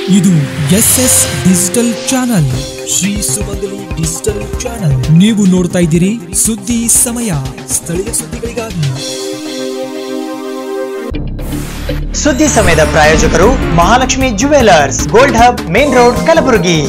ಇದು S S digital channel Shri Sumangali digital channel ನೀವು ನೋಡ್ತಾ ಇದ್ದೀರಿ ಸುದ್ದಿ ಸಮಯ ಸ್ಥಳೀಯ ಸುದ್ದಿಗಳಿಗಾಗಿ ಸುದ್ದಿ ಸಮಯದ ಪ್ರಾಯೋಜಕರು Mahalakshmi jewellers gold hub main road Kalaburagi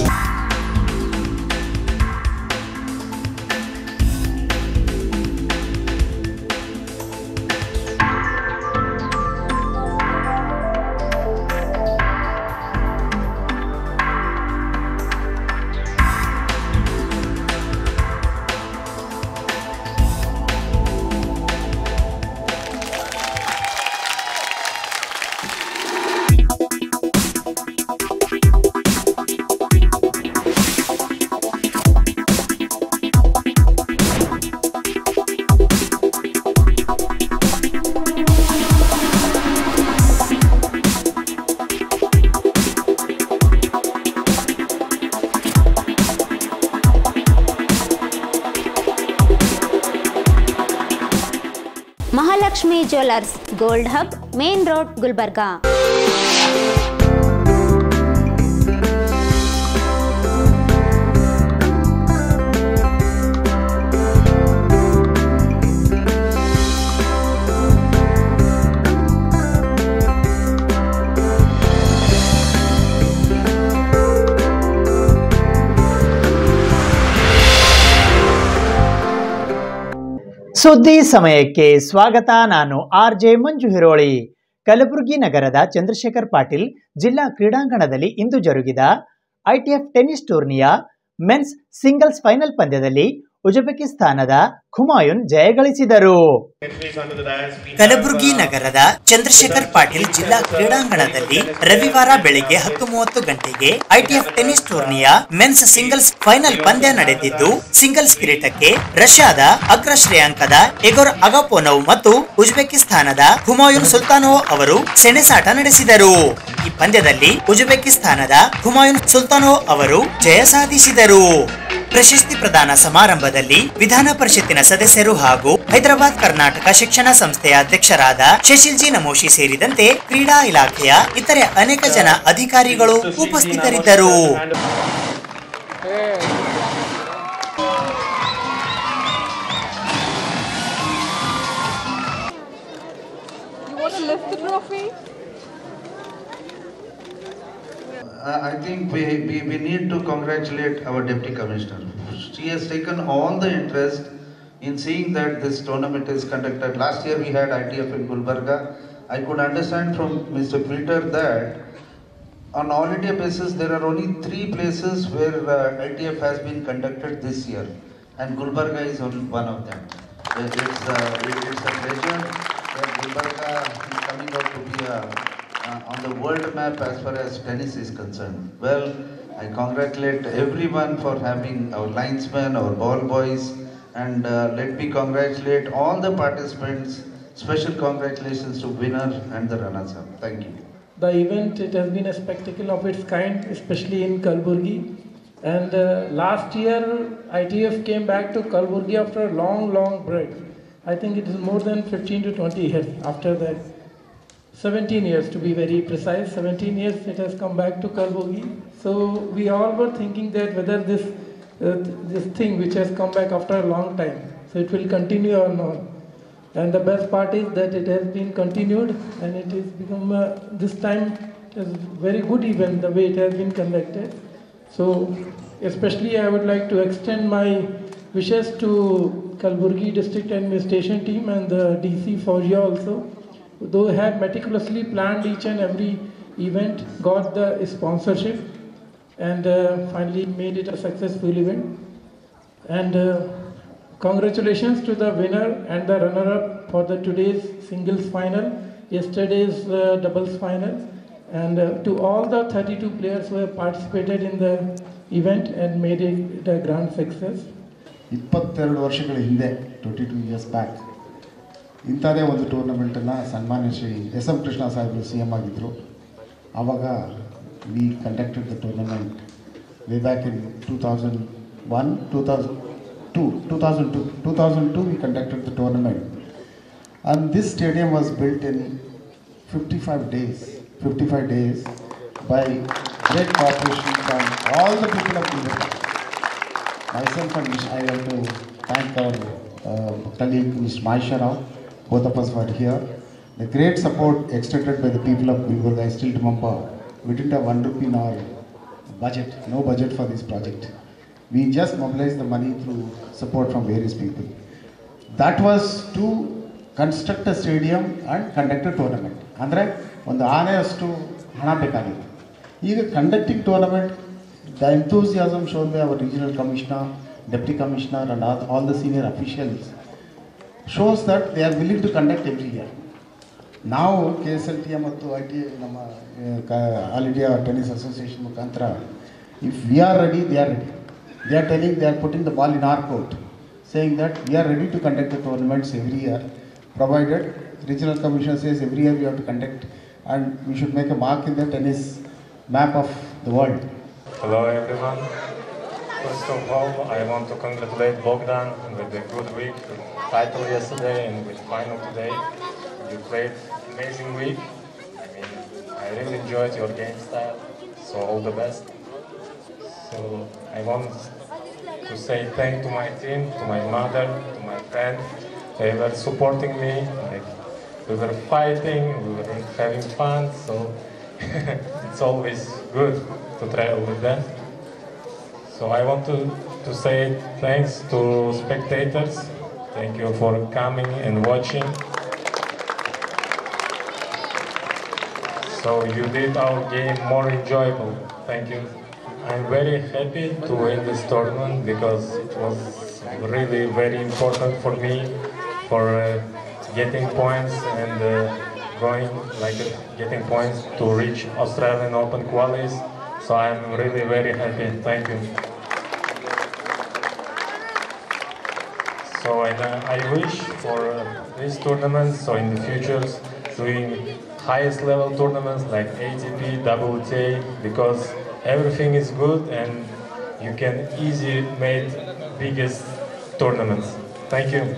Mahalakshmi jewellers gold hub main road Gulbarga ಸುದ್ದಿ ಸಮಯಕ್ಕೆ ಸ್ವಾಗತ ನಾನು ಆರ್ ಜೆ ಮಂಜು ಹಿರೋಳಿ ಕಲಬುರಗಿ ನಗರದ ಚಂದ್ರಶೇಖರ್ ಪಾಟೀಲ್ ಜಿಲ್ಲಾ ಕ್ರೀಡಾಂಗಣದಲ್ಲಿ ಇಂದು ಜರುಗಿದ ಐಟಿಎಫ್ ಟೆನ್ನಿಸ್ ಟೂರ್ನಿಯ ಮೆನ್ಸ್ ಸಿಂಗಲ್ಸ್ ಫೈನಲ್ ಪಂದ್ಯದಲ್ಲಿ ಉಜ್ಬೆಕಿಸ್ತಾನದ ಖುಮಾಯುನ್ ಜಯಗಳಿಸಿದರು ಕಲಬುರಗಿ ನಗರದ ಚಂದ್ರಶೇಖರ್ ಪಾಟೀಲ್ ಜಿಲ್ಲಾ ಕ್ರೀಡಾಂಗಣದಲ್ಲಿ ರವಿವಾರ ಬೆಳಿಗ್ಗೆ ಹತ್ತು ಮೂವತ್ತು ಗಂಟೆಗೆ ಐಟಿಎಫ್ ಟೆನ್ನಿಸ್ ಟೂರ್ನಿಯ ಮೆನ್ಸ್ ಸಿಂಗಲ್ಸ್ ಫೈನಲ್ ಪಂದ್ಯ ನಡೆದಿದ್ದು ಸಿಂಗಲ್ಸ್ ಕಿರೀಟಕ್ಕೆ ರಷ್ಯಾದ ಅಗ್ರ ಶ್ರೇಯಾಂಕದ ಎಗೊರ್ ಅಗಾಪೋನವ್ ಮತ್ತು ಉಜ್ಬೆಕಿಸ್ತಾನದ ಹುಮಾಯುನ್ ಸುಲ್ತಾನೋವ್ ಅವರು ಸೆಣಸಾಟ ನಡೆಸಿದರು ಈ ಪಂದ್ಯದಲ್ಲಿ ಉಜ್ಬೆಕಿಸ್ತಾನದ ಹುಮಾಯುನ್ ಸುಲ್ತಾನೋವ್ ಅವರು ಜಯ ಸಾಧಿಸಿದರು ಪ್ರಶಸ್ತಿ ಪ್ರದಾನ ಸಮಾರಂಭದಲ್ಲಿ ವಿಧಾನ ಪರಿಷತ್ತಿನ ಸದಸ್ಯರು ಹಾಗೂ ಹೈದರಾಬಾದ್ ಕರ್ನಾಟಕ ಶಿಕ್ಷಣ ಸಂಸ್ಥೆಯ ಅಧ್ಯಕ್ಷರಾದ ಶಶಿಲ್ಜಿ ನಮೋಶಿ ಸೇರಿದಂತೆ ಕ್ರೀಡಾ ಇಲಾಖೆಯ ಇತರೆ ಅನೇಕ ಜನ ಅಧಿಕಾರಿಗಳು ಉಪಸ್ಥಿತರಿದ್ದರು You want to lift the trophy? I I think we, we, we need to congratulate our deputy commissioner. She has taken all the interest in seeing that this tournament is conducted. Last year we had ITF in Gulbarga. I could understand from Mr. Peter that on all India basis there are only three places where uh, ITF has been conducted this year, and Gulbarga is on one of them. It- It's, uh, it- it's a pleasure that Gulbarga is coming out to be a, uh, on the world map as far as tennis is concerned. Well, I congratulate everyone for having our linesmen, our ball boys, and uh, let me congratulate all the participants. Special congratulations to winner and the runners-up. Thank you. The event it has been a spectacle of its kind, especially in Kalburgi. And uh, last year, ITF came back to Kalburgi after a long, long break. I think it is more than 15 to 20 years after that. 17 years to be very precise. 17 years it has come back to Kalburgi. So we all were thinking that whether this uh, this thing which has come back after a long time, so it will continue or not. And the best part is that it has been continued and it has become uh, this time is very good event the way it has been conducted. So especially I would like to extend my wishes to Kalburgi district administration team and the DC Fauji also. They have meticulously planned each and every event, got the sponsorship and uh, finally made it a successful event. And uh, congratulations to the winner and the runner-up for the today's singles final, yesterday's uh, doubles final, and uh, to all the 32 players who have participated in the event and made it a grand success. ಇಪ್ಪತ್ತೆರಡು ವರ್ಷಗಳ ಹಿಂದೆ twenty two years back ಇಂಥದೇ ಒಂದು ಟೂರ್ನಮೆಂಟನ್ನು ಸನ್ಮಾನ್ಯ Shri S M Krishna ಸಾಹೇಬರು C M ಆಗಿದ್ದರು ಆವಾಗ we conducted the tournament way back in two thousand one two thousand two two thousand two two thousand two we conducted the tournament And this stadium was built in 55 days, 55 days by great cooperation from all the people of Gulbarga. Myself and Mr. I want to thank our uh, colleague Mr. Maisha Rao, both of us were here. The great support extended by the people of Gulbarga, I still remember, we didn't have one rupee in our budget, no budget for this project. We just mobilized the money through support from various people. That was to construct a stadium and conduct a tournament. ಅಂದರೆ ಒಂದು ಆನೆಯಷ್ಟು ಹಣ ಬೇಕಾಗಿತ್ತು ಈಗ conducting tournament the enthusiasm shown by our regional commissioner deputy commissioner and all the senior officials shows that they are willing to conduct every year ನಾವು K S L T A ಮತ್ತು I T ನಮ್ಮ all India tennis association ಮುಖಾಂತರ if we are ready they are ready they are telling they are putting the ball in our court saying that we are ready to conduct the tournaments every year, provided regional commissioner says every year we have to conduct and we should make a mark in the tennis map of the world. Hello everyone. First of all, I want to congratulate Bogdan with the good week, with title yesterday and with final today. You played amazing week. I mean, I really enjoyed your game style, so all the best. So I want to say thank to my team, to my mother, to my friends. They were supporting me. Like, we were fighting, we were having fun, so it's always good to travel with them. So I want to, to say thanks to spectators. Thank you for coming and watching. So you did our game more enjoyable. Thank you. I'm very happy to win this tournament because it was really very important for me for uh, getting points and uh, going like uh, getting points to reach Australian Open qualies. So I'm really very happy. Thank you. So and, uh, I wish for uh, these tournaments, so in the future, doing highest level tournaments like ATP, WTA, because everything is good and you can easily make biggest tournaments. Thank you.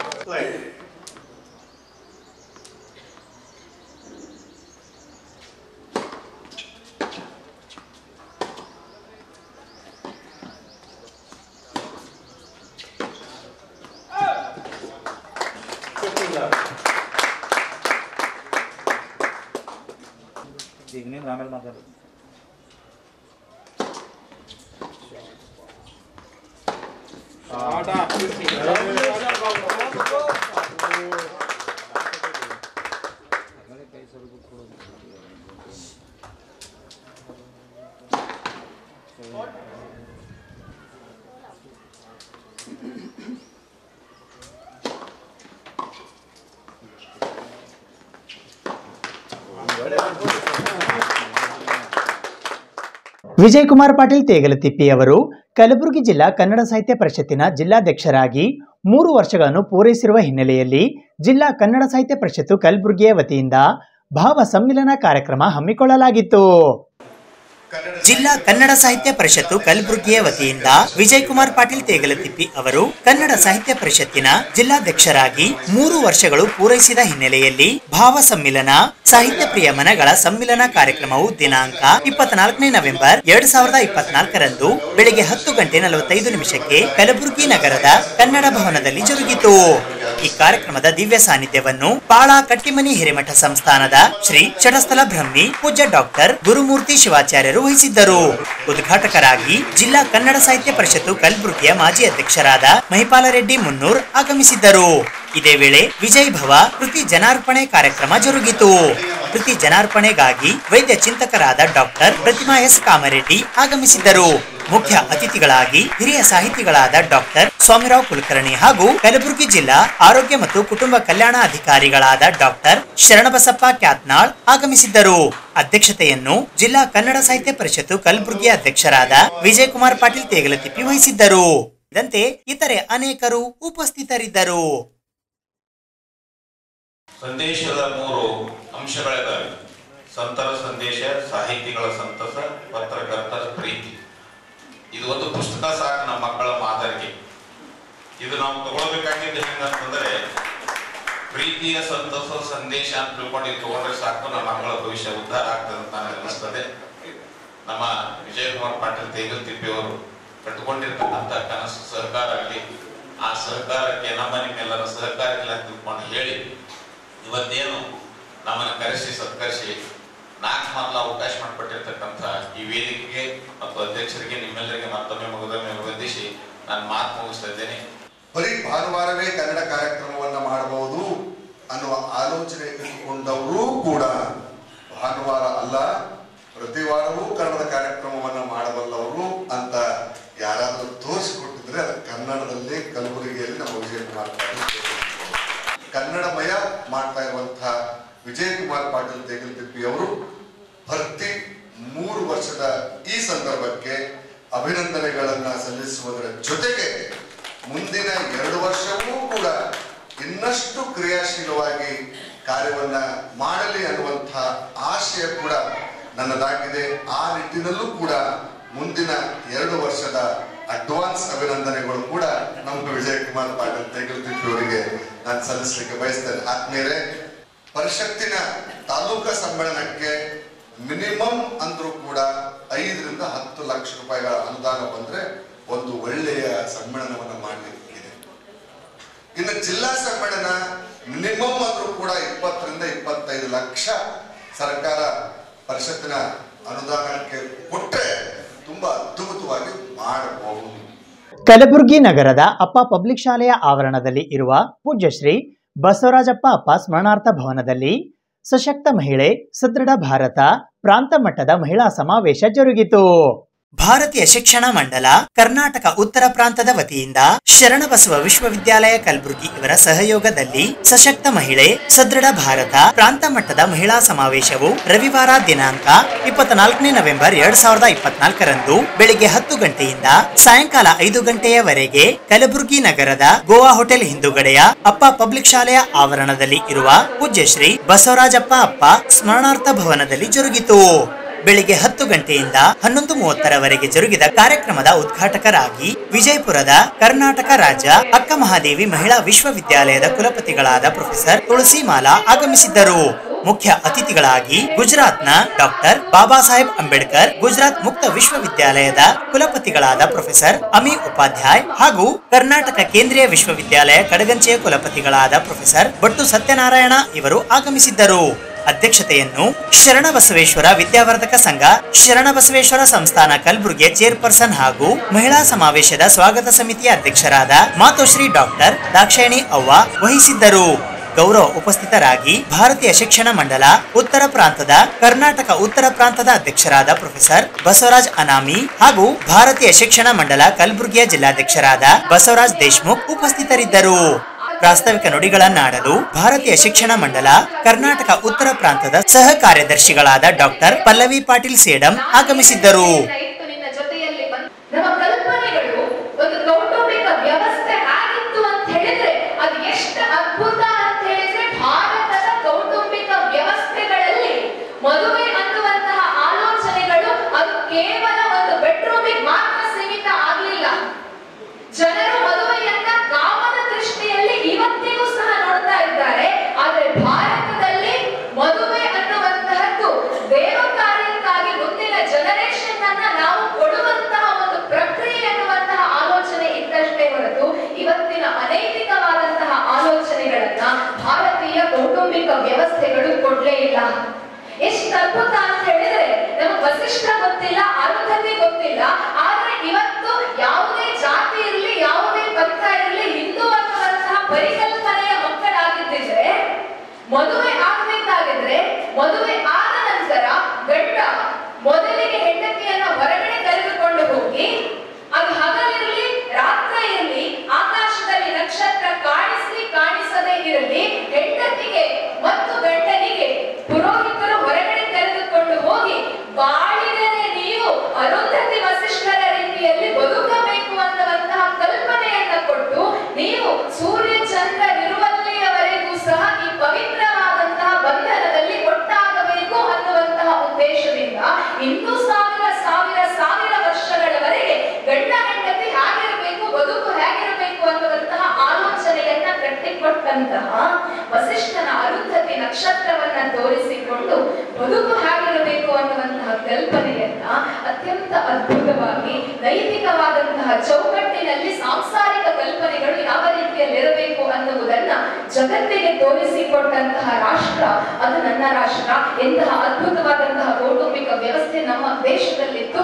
Vijay Kumar Patil Tegalatippi ಅವರು ಕಲಬುರಗಿ ಜಿಲ್ಲಾ ಕನ್ನಡ ಸಾಹಿತ್ಯ ಪರಿಷತ್ತಿನ ಜಿಲ್ಲಾಧ್ಯಕ್ಷರಾಗಿ ಮೂರು ವರ್ಷಗಳನ್ನು ಪೂರೈಸಿರುವ ಹಿನ್ನೆಲೆಯಲ್ಲಿ ಜಿಲ್ಲಾ ಕನ್ನಡ ಸಾಹಿತ್ಯ ಪರಿಷತ್ತು ಕಲಬುರಗಿಯ ವತಿಯಿಂದ ಭಾವ ಸಮ್ಮಿಲನ ಕಾರ್ಯಕ್ರಮ ಹಮ್ಮಿಕೊಳ್ಳಲಾಗಿತ್ತು ಜಿಲ್ಲಾ ಕನ್ನಡ ಸಾಹಿತ್ಯ ಪರಿಷತ್ತು ಕಲಬುರಗಿಯ ವತಿಯಿಂದ ವಿಜಯ್ ಕುಮಾರ್ ಪಾಟೀಲ್ ತೇಗಲತಿಪ್ಪಿ ಅವರು ಕನ್ನಡ ಸಾಹಿತ್ಯ ಪರಿಷತ್ತಿನ ಜಿಲ್ಲಾಧ್ಯಕ್ಷರಾಗಿ ಮೂರು ವರ್ಷಗಳು ಪೂರೈಸಿದ ಹಿನ್ನೆಲೆಯಲ್ಲಿ ಭಾವ ಸಮ್ಮಿಲನ ಸಾಹಿತ್ಯ ಪ್ರಿಯ ಮನಗಳ ಸಮ್ಮಿಲನ ಕಾರ್ಯಕ್ರಮವು ದಿನಾಂಕ ಇಪ್ಪತ್ನಾಲ್ಕನೇ ನವೆಂಬರ್ ಎರಡ್ ಸಾವಿರದ ಇಪ್ಪತ್ನಾಲ್ಕರಂದು ಬೆಳಿಗ್ಗೆ ಹತ್ತು ಗಂಟೆ ನಲವತ್ತೈದು ನಿಮಿಷಕ್ಕೆ ಕಲಬುರಗಿ ನಗರದ ಕನ್ನಡ ಭವನದಲ್ಲಿ ಜರುಗಿತು ಈ ಕಾರ್ಯಕ್ರಮದ ದಿವ್ಯ ಸಾನ್ನಿಧ್ಯವನ್ನು ಪಾಳ ಕಟ್ಟಿಮನಿ ಹಿರೇಮಠ ಸಂಸ್ಥಾನದ ಶ್ರೀ ಷಡಸ್ಥಲ ಬ್ರಹ್ಮಿ ಪೂಜ್ಯ ಡಾಕ್ಟರ್ ಗುರುಮೂರ್ತಿ ಶಿವಾಚಾರ್ಯರು ವಹಿಸಿದ್ದರು ಉದ್ಘಾಟಕರಾಗಿ ಜಿಲ್ಲಾ ಕನ್ನಡ ಸಾಹಿತ್ಯ ಪರಿಷತ್ತು ಕಲಬುರಗಿಯ ಮಾಜಿ ಅಧ್ಯಕ್ಷರಾದ ಮಹಿಪಾಲ ರೆಡ್ಡಿ ಮುನ್ನೂರ್ ಆಗಮಿಸಿದ್ದರು ಇದೇ ವೇಳೆ ವಿಜಯ್ ಭವ ಕೃತಿ ಜನಾರ್ಪಣೆ ಕಾರ್ಯಕ್ರಮ ಜರುಗಿತು ಕೃತಿ ಜನಾರ್ಪಣೆಗಾಗಿ ವೈದ್ಯ ಚಿಂತಕರಾದ ಡಾಕ್ಟರ್ ಪ್ರತಿಮಾ ಎಸ್ ಕಾಮರೆಡ್ಡಿ ಆಗಮಿಸಿದ್ದರು ಮುಖ್ಯ ಅತಿಥಿಗಳಾಗಿ ಹಿರಿಯ ಸಾಹಿತಿಗಳಾದ ಡಾಕ್ಟರ್ ಸ್ವಾಮಿರಾವ್ ಕುಲಕರ್ಣಿ ಹಾಗೂ ಕಲಬುರಗಿ ಜಿಲ್ಲಾ ಆರೋಗ್ಯ ಮತ್ತು ಕುಟುಂಬ ಕಲ್ಯಾಣ ಅಧಿಕಾರಿಗಳಾದ ಡಾಕ್ಟರ್ ಶರಣಬಸಪ್ಪ ಕ್ಯಾತ್ನಾಳ್ ಆಗಮಿಸಿದ್ದರು ಅಧ್ಯಕ್ಷತೆಯನ್ನು ಜಿಲ್ಲಾ ಕನ್ನಡ ಸಾಹಿತ್ಯ ಪರಿಷತ್ತು ಕಲಬುರಗಿ ಅಧ್ಯಕ್ಷರಾದ ವಿಜಯ್ ಕುಮಾರ್ ಪಾಟೀಲ್ ತೇಗಲತಿಪ್ಪಿ ವಹಿಸಿದ್ದರು ಇದಂತೆ ಇತರೆ ಅನೇಕರು ಉಪಸ್ಥಿತರಿದ್ದರು ಸಂದೇಶದ ಮೂರು ಅಂಶಗಳಿದ್ದಾವೆ ಸಂತರ ಸಂದೇಶ ಸಾಹಿತಿಗಳ ಸಂತಸ ಪತ್ರಕರ್ತರ ಪ್ರೀತಿ ಇದು ಒಂದು ಪುಸ್ತಕ ಸಾಕು ನಮ್ಮ ಮಕ್ಕಳ ಮಾದರಿಗೆ ಇದು ನಾವು ತಗೊಳ್ಬೇಕಾಗಿದ್ದು ಹೆಂಗಂತಂದ್ರೆ ಪ್ರೀತಿಯ ಸಂತಸ ಸಂದೇಶ ಅಂತ ತಿಳ್ಕೊಂಡು ಇದು ತಗೊಂಡ್ರೆ ಸಾಕು ನಮ್ಮ ಮಕ್ಕಳ ಭವಿಷ್ಯ ಉದ್ಧಾರ ಆಗ್ತದೆ ಅಂತ ನನಗೆ ಅನಿಸ್ತದೆ ನಮ್ಮ ವಿಜಯಕುಮಾರ್ ಪಾಟೀಲ್ ತೇಗಲ್ ತಿಪ್ಪಿಯವರು ಕಟ್ಟಿಕೊಂಡಿರ್ತಕ್ಕಂಥ ಕನಸು ಸಹಕಾರ ಆಗಲಿ ಆ ಸಹಕಾರಕ್ಕೆ ನಮ್ಮ ನಿಮ್ಮೆಲ್ಲರ ಸಹಕಾರ ಇಲ್ಲ ಅಂತ ತಿಳ್ಕೊಂಡು ಹೇಳಿ ಇವತ್ತೇನು ನಮ್ಮನ್ನು ಕರೆಸಿ ಸತ್ಕರಿಸಿ ನಾಲ್ಕು ಮೊದಲ ಅವಕಾಶ ಮಾಡಿಕೊಟ್ಟಿರ್ತಕ್ಕಂಥ ಈ ವೇದಿಕೆಗೆ ಮತ್ತು ಅಧ್ಯಕ್ಷರಿಗೆ ನಿಮ್ಮೆಲ್ಲರಿಗೆ ಮತ್ತೊಮ್ಮೆ ಮಗದೊಮ್ಮೆ ವಂದಿಸಿ ನಾನು ಮಾತು ಮುಗಿಸ್ತಾ ಇದ್ದೇನೆ ಬರೀ ಭಾನುವಾರವೇ ಕನ್ನಡ ಕಾರ್ಯಕ್ರಮವನ್ನ ಮಾಡಬಹುದು ಅನ್ನುವ ಆಲೋಚನೆ ಇಟ್ಟುಕೊಂಡವರು ಕೂಡ ಭಾನುವಾರ ಅಲ್ಲ ಪ್ರತಿ ವಾರವೂ ಕನ್ನಡದ ಕಾರ್ಯಕ್ರಮವನ್ನ ಮಾಡಬಲ್ಲವರು ಅಂತ ಯಾರಾದರೂ ತೋರಿಸಿಕೊಟ್ಟಿದ್ರೆ ಅದು ಕನ್ನಡದಲ್ಲಿ ಕಲಬುರಗಿಯಲ್ಲಿ ನಮ್ಮ ವಿಜಯಕುಮಾರ್ ಪಾಟೀಲ್ ಕನ್ನಡಮಯ ಮಾಡ್ತಾ ಇರುವಂತಹ ವಿಜಯಕುಮಾರ್ ಪಾಟೀಲ್ ತೇಗಲ್ತಿಪ್ಪಿ ಅವರು ಭರ್ತಿ ಮೂರು ವರ್ಷದ ಈ ಸಂದರ್ಭಕ್ಕೆ ಅಭಿನಂದನೆಗಳನ್ನ ಸಲ್ಲಿಸುವುದರ ಜೊತೆಗೆ ಮುಂದಿನ ಎರಡು ವರ್ಷವೂ ಕೂಡ ಇನ್ನಷ್ಟು ಕ್ರಿಯಾಶೀಲವಾಗಿ ಕಾರ್ಯವನ್ನ ಮಾಡಲಿ ಅನ್ನುವಂತಹ ಆಶಯ ಕೂಡ ನನ್ನದಾಗಿದೆ ಆ ನಿಟ್ಟಿನಲ್ಲೂ ಕೂಡ ಮುಂದಿನ ಎರಡು ವರ್ಷದ ಅಡ್ವಾನ್ಸ್ ಅಭಿನಂದನೆಗಳು ಕೂಡ ನಮ್ಮ ವಿಜಯಕುಮಾರ್ ಪಾಟೀಲ್ ತೇಗಲ್ತಿಪ್ಪಿ ಅವರಿಗೆ ನಾನು ಸಲ್ಲಿಸಲಿಕ್ಕೆ ಬಯಸ್ತೇನೆ ಆದ್ಮೇಲೆ ಪರಿಷತ್ತಿನ ತಾಲೂಕಾ ಸಮ್ಮೇಳನಕ್ಕೆ ಮಿನಿಮಮ್ ಅಂದ್ರೂ ಕೂಡ ಐದರಿಂದ ಹತ್ತು ಲಕ್ಷ ರೂಪಾಯಿಗಳ ಅನುದಾನ ಬಂದ್ರೆ ಒಂದು ಒಳ್ಳೆಯ ಸಮ್ಮೇಳನವನ್ನ ಮಾಡಲಿಕ್ಕಿದೆ ಇನ್ನು ಜಿಲ್ಲಾ ಸಮ್ಮೇಳನ ಮಿನಿಮಮ್ ಅಂದ್ರೂ ಕೂಡ ಇಪ್ಪತ್ತರಿಂದ ಇಪ್ಪತ್ತೈದು ಲಕ್ಷ ಸರ್ಕಾರ ಪರಿಷತ್ತಿನ ಅನುದಾನಕ್ಕೆ ಕೊಟ್ಟರೆ ತುಂಬಾ ಅದ್ಭುತವಾಗಿ ಮಾಡಬಹುದು ಕಲಬುರಗಿ ನಗರದ ಅಪ್ಪ ಪಬ್ಲಿಕ್ ಶಾಲೆಯ ಆವರಣದಲ್ಲಿ ಇರುವ ಪೂಜ್ಯಶ್ರೀ ಬಸವರಾಜಪ್ಪ ಅಪ್ಪ ಸ್ಮರಣಾರ್ಥ ಭವನದಲ್ಲಿ ಸಶಕ್ತ ಮಹಿಳೆ ಸದೃಢ ಭಾರತ ಪ್ರಾಂತ ಮಟ್ಟದ ಮಹಿಳಾ ಸಮಾವೇಶ ಜರುಗಿತು ಭಾರತೀಯ ಶಿಕ್ಷಣ ಮಂಡಲ ಕರ್ನಾಟಕ ಉತ್ತರ ಪ್ರಾಂತದ ವತಿಯಿಂದ ಶರಣಬಸವ ವಿಶ್ವವಿದ್ಯಾಲಯ ಕಲಬುರಗಿ ಇವರ ಸಹಯೋಗದಲ್ಲಿ ಸಶಕ್ತ ಮಹಿಳೆ ಸದೃಢ ಭಾರತ ಪ್ರಾಂತ ಮಟ್ಟದ ಮಹಿಳಾ ಸಮಾವೇಶವು ರವಿವಾರ ದಿನಾಂಕ ಇಪ್ಪತ್ನಾಲ್ಕನೇ ನವೆಂಬರ್ ಎರಡ್ ಸಾವಿರದ ಇಪ್ಪತ್ನಾಲ್ಕರಂದು ಬೆಳಿಗ್ಗೆ ಹತ್ತು ಗಂಟೆಯಿಂದ ಸಾಯಂಕಾಲ ಐದು ಗಂಟೆಯವರೆಗೆ ಕಲಬುರಗಿ ನಗರದ ಗೋವಾ ಹೋಟೆಲ್ ಹಿಂದುಗಡೆಯ ಅಪ್ಪ ಪಬ್ಲಿಕ್ ಶಾಲೆಯ ಆವರಣದಲ್ಲಿ ಇರುವ ಪೂಜ್ಯಶ್ರೀ ಬಸವರಾಜಪ್ಪ ಅಪ್ಪ ಸ್ಮರಣಾರ್ಥ ಭವನದಲ್ಲಿ ಜರುಗಿತು ಬೆಳಿಗ್ಗೆ ಹತ್ತು ಗಂಟೆಯಿಂದ ಹನ್ನೊಂದು ಮೂವತ್ತರವರೆಗೆ ಜರುಗಿದ ಕಾರ್ಯಕ್ರಮದ ಉದ್ಘಾಟಕರಾಗಿ ವಿಜಯಪುರದ ಕರ್ನಾಟಕ ರಾಜ್ಯ ಅಕ್ಕ ಮಹಾದೇವಿ ಮಹಿಳಾ ವಿಶ್ವವಿದ್ಯಾಲಯದ ಕುಲಪತಿಗಳಾದ ಪ್ರೊಫೆಸರ್ ತುಳಸಿಮಾಲಾ ಆಗಮಿಸಿದ್ದರು ಮುಖ್ಯ ಅತಿಥಿಗಳಾಗಿ ಗುಜರಾತ್ನ ಡಾಕ್ಟರ್ ಬಾಬಾ ಸಾಹೇಬ್ ಅಂಬೇಡ್ಕರ್ ಗುಜರಾತ್ ಮುಕ್ತ ವಿಶ್ವವಿದ್ಯಾಲಯದ ಕುಲಪತಿಗಳಾದ ಪ್ರೊಫೆಸರ್ ಅಮಿ ಉಪಾಧ್ಯಾಯ್ ಹಾಗೂ ಕರ್ನಾಟಕ ಕೇಂದ್ರೀಯ ವಿಶ್ವವಿದ್ಯಾಲಯ ಕಡಗಂಚೆಯ ಕುಲಪತಿಗಳಾದ ಪ್ರೊಫೆಸರ್ ಭಟ್ಟು ಸತ್ಯನಾರಾಯಣ ಇವರು ಆಗಮಿಸಿದ್ದರು ಅಧ್ಯಕ್ಷತೆಯನ್ನು ಶರಣಬಸವೇಶ್ವರ ವಿದ್ಯಾವರ್ಧಕ ಸಂಘ ಶರಣಬಸವೇಶ್ವರ ಸಂಸ್ಥಾನ ಕಲಬುರಗಿಯ ಚೇರ್ಪರ್ಸನ್ ಹಾಗೂ ಮಹಿಳಾ ಸಮಾವೇಶದ ಸ್ವಾಗತ ಸಮಿತಿಯ ಅಧ್ಯಕ್ಷರಾದ ಮಾತೋಶ್ರೀ ಡಾಕ್ಟರ್ ದಾಕ್ಷಾಯಣಿ ಅವ್ವ ವಹಿಸಿದ್ದರು ಗೌರವ ಉಪಸ್ಥಿತರಾಗಿ ಭಾರತೀಯ ಶಿಕ್ಷಣ ಮಂಡಲ ಉತ್ತರ ಪ್ರಾಂತದ ಕರ್ನಾಟಕ ಉತ್ತರ ಪ್ರಾಂತದ ಅಧ್ಯಕ್ಷರಾದ ಪ್ರೊಫೆಸರ್ ಬಸವರಾಜ್ ಅನಾಮಿ ಹಾಗೂ ಭಾರತೀಯ ಶಿಕ್ಷಣ ಮಂಡಲ ಕಲಬುರಗಿಯ ಜಿಲ್ಲಾಧ್ಯಕ್ಷರಾದ ಬಸವರಾಜ್ ದೇಶ್ಮುಖ್ ಉಪಸ್ಥಿತರಿದ್ದರು ಪ್ರಾಸ್ತಾವಿಕ ನುಡಿಗಳನ್ನಾಡಲು ಭಾರತೀಯ ಶಿಕ್ಷಣ ಮಂಡಲ ಕರ್ನಾಟಕ ಉತ್ತರ ಪ್ರಾಂತದ ಸಹ ಕಾರ್ಯದರ್ಶಿಗಳಾದ ಡಾಕ್ಟರ್ ಪಲ್ಲವಿ ಪಾಟೀಲ್ ಸೇಡಂ ಆಗಮಿಸಿದ್ದರು ನಿನ್ನ ಜೊತೆಯಲ್ಲಿ ಬಂದು ನಮ್ಮ ಕಲ್ಪನೆಗಳು ಒಂದು ಕೌಟುಂಬಿಕ ವ್ಯವಸ್ಥೆ ಆಗಿತ್ತು ಅಂತ ಹೇಳಿದ್ರೆ ಅದು ಎಷ್ಟು ಅದ್ಭುತ ಅಂತ ಹೇಳಿದ್ರೆ ಭಾರತದ ಕೌಟುಂಬಿಕ ವ್ಯವಸ್ಥೆಗಳಲ್ಲಿ ಮದುವೆ ಅನ್ನುವಂತಹ ಆಲೋಚನೆಗಳು ಅದು ಕೇವಲ ಒಂದು ಬೆಡ್ರೂಮಿಗೆ ಮಾತ್ರ ಸೀಮಿತ ಆಗ್ಲಿಲ್ಲ ಜನರು ಮದುವೆಯನ್ನ ಕಾಮನ ದೃಷ್ಟಿಯಲ್ಲಿ ಇವತ್ತಿಗೂ ಸಹ ನೋಡ್ತಾ ಇದ್ದಾರೆ ಆದ್ರೆ ಭಾರತದಲ್ಲಿ ಮದುವೆ ಅನ್ನುವಂತಹದ್ದು ದೇವ ಕಾರ್ಯಕ್ಕಾಗಿ ಮುಂದಿನ ಜನರೇಷನ್ ಅನ್ನ ಅತ್ಯಂತ ಅದ್ಭುತವಾಗಿ ನೈತಿಕವಾದಂತಹ ಚೌಕಟ್ಟಿನಲ್ಲಿ ಸಾಂಸಾರಿಕ ಕಲ್ಪನೆಗಳು ಯಾವ ರೀತಿಯಲ್ಲಿರಬೇಕು ಅನ್ನುವುದನ್ನ ಜಗತ್ತಿಗೆ ತೋರಿಸಿಕೊಟ್ಟಂತಹ ರಾಷ್ಟ್ರ ಅದು ನನ್ನ ರಾಷ್ಟ್ರ ಎಂತಹ ಅದ್ಭುತವಾದಂತಹ ಕೌಟುಂಬಿಕ ವ್ಯವಸ್ಥೆ ನಮ್ಮ ದೇಶದಲ್ಲಿತ್ತು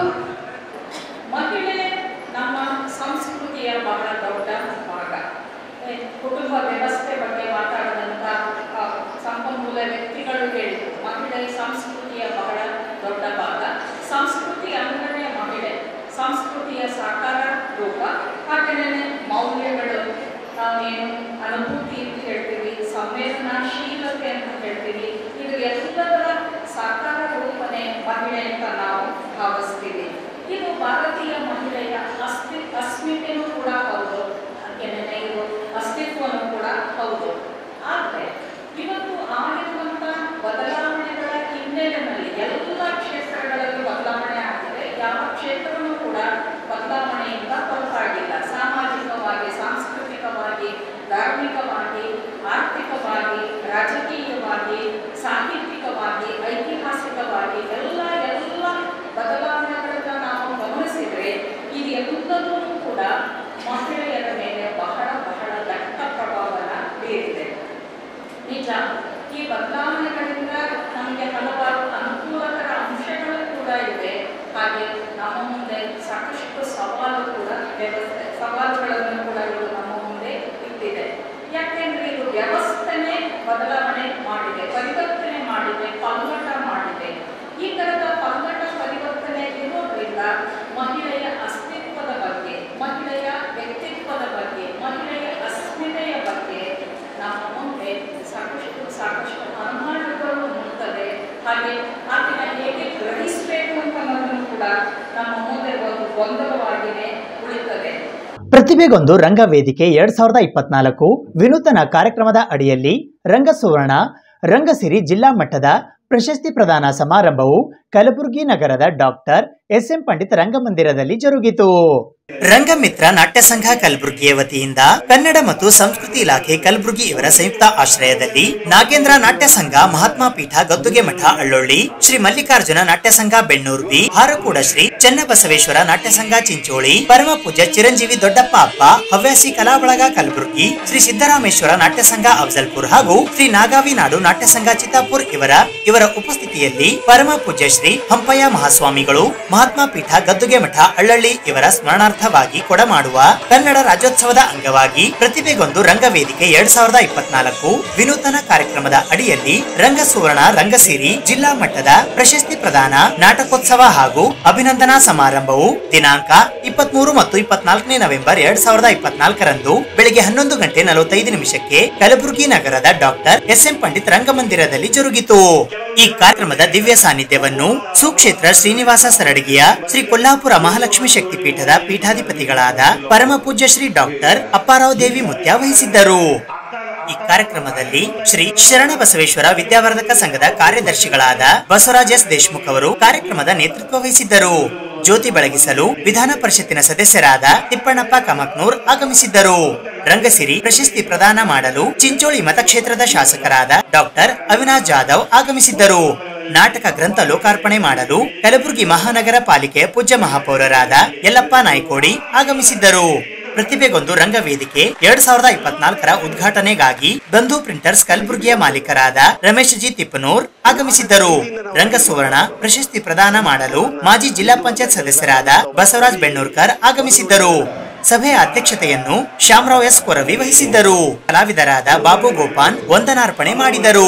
ಮಹಿಳೆ ನಮ್ಮ ಸಂಸ್ಕೃತಿಯ ಬಹಳ ದೊಡ್ಡ ಭಾಗ ಏ, ಕುಟುಂಬ ವ್ಯವಸ್ಥೆ ಬಗ್ಗೆ ಮಾತಾಡಿದಂಥ ಆ, ಸಂಪನ್ಮೂಲ ವ್ಯಕ್ತಿಗಳು ಹೇಳಿದರು ಮಹಿಳೆ ಸಂಸ್ಕೃತಿಯ ಬಹಳ ದೊಡ್ಡ ಭಾಗ ಸಂಸ್ಕೃತಿ ಅಂದರೆ ಮಹಿಳೆ ಸಂಸ್ಕೃತಿಯ ಸಾಕಾರ ರೂಪ ಹಾಗೆಯೇ ಮೌಲ್ಯಗಳು ನಾವೇನು ಅನುಭೂತಿ ಅಂತ ಹೇಳ್ತೀವಿ ಸಂವೇದನಾಶೀಲತೆ ಅಂತ ಹೇಳ್ತೀವಿ ಇದು ಎಲ್ಲದರ ಸಾಕಾರ ರೂಪನೇ ಮಹಿಳೆ ಅಂತ ನಾವು ಭಾವಿಸ್ತೀವಿ ಇದು ಭಾರತೀಯ ಮಹಿಳೆಯ ಅಸ್ತಿ ಅಸ್ಮಿತೆಯೂ ಕೂಡ ಹೌದು ಹಾಗೆಯೇ ಇದು ಅಸ್ತಿತ್ವನೂ ಕೂಡ ಹೌದು ಆದರೆ ಇವತ್ತು ಆಗಿರುವಂಥ ಬದಲಾವಣೆಗಳ ಹಿನ್ನೆಲೆಯಲ್ಲಿ ಎಲ್ಲ ಕ್ಷೇತ್ರಗಳಲ್ಲಿ ಬದಲಾವಣೆ ಆಗಿದೆ ಯಾವ ಕ್ಷೇತ್ರವೂ ಕೂಡ ಬದಲಾವಣೆಯಿಂದ ಹೊರತಾಗಿಲ್ಲ ಸಾಮಾಜಿಕವಾಗಿ ಸಾಂಸ್ಕೃತಿಕವಾಗಿ ಧಾರ್ಮಿಕವಾಗಿ ಆರ್ಥಿಕವಾಗಿ ರಾಜಕೀಯವಾಗಿ ಸಾಹಿತ್ಯಿಕವಾಗಿ ಐತಿಹಾಸಿಕವಾಗಿ ಎಲ್ಲ ಎಲ್ಲ ಬದಲಾವಣೆಗಳನ್ನ ನಾವು ಗಮನಿಸಿದರೆ ಇದೆಲ್ಲದೂ ಕೂಡ ಮಹಿಳೆಯರ ಮೇಲೆ ಬಹಳ ಬಹಳ ದಟ್ಟ ಪ್ರಭಾವನ ಬೀರಿದೆ ನಿಜ ಈ ಬದಲಾವಣೆಗಳಿಂದ ನಮಗೆ ಹಲವಾರು ಅನುಕೂಲಕರ ಅಂಶಗಳು ಕೂಡ ಇದೆ ಹಾಗೆ ನಮ್ಮ ಮುಂದೆ ಸಾಕಷ್ಟು ಸವಾಲು ಕೂಡ ವ್ಯವಸ್ಥೆ ಸವಾಲುಗಳನ್ನು ಕೂಡ ಇದು ನಮ್ಮ ಮುಂದೆ ಇಟ್ಟಿದೆ ಯಾಕೆಂದ್ರೆ ಇದು ವ್ಯವಸ್ಥೆನೇ ಬದಲಾವಣೆ ಮಾಡಿದೆ ಪರಿವರ್ತನೆ ಮಾಡಿದೆ ಪಲ್ಲಟ ಮಾಡಿದೆ ಈ ತರದ ಪಲ್ಲಟ ಪರಿವರ್ತನೆ ಇರೋದ್ರಿಂದ ಮಹಿಳೆಯ ಅಸ್ತಿತ್ವದ ಬಗ್ಗೆ ಮಹಿಳೆಯ ವ್ಯಕ್ತಿತ್ವದ ಬಗ್ಗೆ ಮಹಿಳೆಯ ಅಸ್ಮಿತೆಯ ಬಗ್ಗೆ ನಮ್ಮ ಮುಂದೆ ಸಾಕಷ್ಟು ಸಾಕಷ್ಟು ಅನುಮಾನಗಳು ಮೂಡ್ತದೆ ಹಾಗೆ ಆಕೆನ ಹೇಗೆ ಗ್ರಹಿಸಬೇಕು ಅಂತ ಅನ್ನೋದನ್ನು ಕೂಡ ನಮ್ಮ ಮುಂದೆ ಒಂದು ಗೊಂದಲವಾಗಿಯೇ ಉಳಿತದೆ ಪ್ರತಿಭೆಗೊಂದು ರಂಗವೇದಿಕೆ ಎರಡ್ ಸಾವಿರದ ಇಪ್ಪತ್ನಾಲ್ಕು ವಿನೂತನ ಕಾರ್ಯಕ್ರಮದ ಅಡಿಯಲ್ಲಿ ರಂಗಸುವರ್ಣ ರಂಗಸಿರಿ ಜಿಲ್ಲಾ ಮಟ್ಟದ ಪ್ರಶಸ್ತಿ ಪ್ರದಾನ ಸಮಾರಂಭವು ಕಲಬುರಗಿ ನಗರದ ಡಾಕ್ಟರ್ ಎಸ್ ಎಂ ಪಂಡಿತ್ ರಂಗಮಂದಿರದಲ್ಲಿ ಜರುಗಿತು ರಂಗಮಿತ್ರ ನಾಟ್ಯ ಸಂಘ ಕಲಬುರಗಿಯ ವತಿಯಿಂದ ಕನ್ನಡ ಮತ್ತು ಸಂಸ್ಕೃತಿ ಇಲಾಖೆ ಕಲಬುರಗಿ ಇವರ ಸಂಯುಕ್ತ ಆಶ್ರಯದಲ್ಲಿ ನಾಗೇಂದ್ರ ನಾಟ್ಯ ಸಂಘ ಮಹಾತ್ಮ ಪೀಠ ಗದ್ದುಗೆ ಮಠ ಅಳ್ಳೊಳ್ಳಿ ಶ್ರೀ ಮಲ್ಲಿಕಾರ್ಜುನ ನಾಟ್ಯ ಸಂಘ ಬೆಣ್ಣೂರು ಬಿ ಹಾರಕೂಡ ಶ್ರೀ ಚನ್ನಬಸವೇಶ್ವರ ನಾಟ್ಯ ಸಂಘ ಚಿಂಚೋಳಿ ಪರಮ ಪೂಜ್ಯ ಚಿರಂಜೀವಿ ದೊಡ್ಡಪ್ಪ ಅಪ್ಪ ಹವ್ಯಾಸಿ ಕಲಾ ಬಳಗ ಕಲಬುರಗಿ ಶ್ರೀ ಸಿದ್ದರಾಮೇಶ್ವರ ನಾಟ್ಯ ಸಂಘ ಅಫಜಲ್ಪುರ್ ಹಾಗೂ ಶ್ರೀ ನಾಗಾವಿ ನಾಡು ನಾಟ್ಯ ಸಂಘ ಚಿತ್ತಾಪುರ್ ಇವರ ಇವರ ಉಪಸ್ಥಿತಿಯಲ್ಲಿ ಪರಮ ಪೂಜ್ಯ ಶ್ರೀ ಹಂಪಯ್ಯ ಮಹಾಸ್ವಾಮಿಗಳು ಮಹಾತ್ಮ ಪೀಠ ಗದ್ದುಗೆ ಮಠ ಅಳ್ಳಳ್ಳಿ ಇವರ ಸ್ಮರಣಾರ್ಥವಾಗಿ ಕೊಡಮಾಡುವ ಕನ್ನಡ ರಾಜ್ಯೋತ್ಸವದ ಅಂಗವಾಗಿ ಪ್ರತಿಭೆಗೊಂದು ರಂಗವೇದಿಕೆ ಎರಡ್ ಸಾವಿರದ ಇಪ್ಪತ್ನಾಲ್ಕು ವಿನೂತನ ಕಾರ್ಯಕ್ರಮದ ಅಡಿಯಲ್ಲಿ ರಂಗ ಸುವರ್ಣ ರಂಗಸೇರಿ ಜಿಲ್ಲಾ ಮಟ್ಟದ ಪ್ರಶಸ್ತಿ ಪ್ರದಾನ ನಾಟಕೋತ್ಸವ ಹಾಗೂ ಅಭಿನಂದನಾ ಸಮಾರಂಭವು ದಿನಾಂಕ ಇಪ್ಪತ್ಮೂರು ಮತ್ತು ಇಪ್ಪತ್ನಾಲ್ಕನೇ ನವೆಂಬರ್ ಎರಡ್ ಸಾವಿರದ ಇಪ್ಪತ್ನಾಲ್ಕರಂದು ಬೆಳಿಗ್ಗೆ ಹನ್ನೊಂದು ಗಂಟೆ ನಲವತ್ತೈದು ನಿಮಿಷಕ್ಕೆ ಕಲಬುರಗಿ ನಗರದ ಡಾಕ್ಟರ್ ಎಸ್ ಎಂ ಪಂಡಿತ್ ರಂಗಮಂದಿರದಲ್ಲಿ ಜರುಗಿತು ಈ ಕಾರ್ಯಕ್ರಮದ ದಿವ್ಯ ಸಾನ್ನಿಧ್ಯವನ್ನು ಸುಕ್ಷೇತ್ರ ಶ್ರೀನಿವಾಸ ಸರಡಗಿಯ ಶ್ರೀ ಕೊಲ್ಲಾಪುರ ಮಹಾಲಕ್ಷ್ಮಿ ಶಕ್ತಿ ಪೀಠದ ಪೀಠಾಧಿಪತಿಗಳಾದ ಪರಮ ಪೂಜ್ಯ ಶ್ರೀ ಡಾಕ್ಟರ್ ಅಪ್ಪಾರಾವ್ ದೇವಿ ಮುತ್ಯ ವಹಿಸಿದ್ದರು ಈ ಕಾರ್ಯಕ್ರಮದಲ್ಲಿ ಶ್ರೀ ಶರಣ ಬಸವೇಶ್ವರ ವಿದ್ಯಾವರ್ಧಕ ಸಂಘದ ಕಾರ್ಯದರ್ಶಿಗಳಾದ ಬಸವರಾಜ್ ಎಸ್ ದೇಶ್ಮುಖ್ ಅವರು ಕಾರ್ಯಕ್ರಮದ ನೇತೃತ್ವ ವಹಿಸಿದ್ದರು ಜ್ಯೋತಿ ಬೆಳಗಿಸಲು ವಿಧಾನ ಪರಿಷತ್ತಿನ ಸದಸ್ಯರಾದ ತಿಪ್ಪಣ್ಣಪ್ಪ ಕಮಕ್ನೂರ್ ಆಗಮಿಸಿದ್ದರು ರಂಗಸಿರಿ ಪ್ರಶಸ್ತಿ ಪ್ರದಾನ ಮಾಡಲು ಚಿಂಚೋಳಿ ಮತಕ್ಷೇತ್ರದ ಶಾಸಕರಾದ ಡಾಕ್ಟರ್ ಅವಿನಾಶ್ ಜಾಧವ್ ಆಗಮಿಸಿದ್ದರು ನಾಟಕ ಗ್ರಂಥ ಲೋಕಾರ್ಪಣೆ ಮಾಡಲು ಕಲಬುರಗಿ ಮಹಾನಗರ ಪಾಲಿಕೆಯ ಪೂಜ್ಯ ಮಹಾಪೌರರಾದ ಯಲ್ಲಪ್ಪ ನಾಯ್ಕೋಡಿ ಆಗಮಿಸಿದ್ದರು ಪ್ರತಿಭೆಗೊಂದು ರಂಗವೇದಿಕೆ ಎರಡ್ ಸಾವಿರದ ಇಪ್ಪತ್ನಾಲ್ಕರ ಉದ್ಘಾಟನೆಗಾಗಿ ಬಂಧು ಪ್ರಿಂಟರ್ಸ್ ಕಲಬುರಗಿಯ ಮಾಲೀಕರಾದ ರಮೇಶ್ ಜಿ ತಿಪ್ಪನೂರ್ ಆಗಮಿಸಿದ್ದರು ರಂಗ ಸುವರ್ಣ ಪ್ರಶಸ್ತಿ ಪ್ರದಾನ ಮಾಡಲು ಮಾಜಿ ಜಿಲ್ಲಾ ಪಂಚಾಯತ್ ಸದಸ್ಯರಾದ ಬಸವರಾಜ್ ಬೆಣ್ಣೂರ್ಕರ್ ಆಗಮಿಸಿದ್ದರು ಸಭೆಯ ಅಧ್ಯಕ್ಷತೆಯನ್ನು ಶ್ಯಾಮರಾವ್ ಎಸ್ ಕೊರವಿ ವಹಿಸಿದ್ದರು ಕಲಾವಿದರಾದ ಬಾಬು ಗೋಪಾನ್ ವಂದನಾರ್ಪಣೆ ಮಾಡಿದರು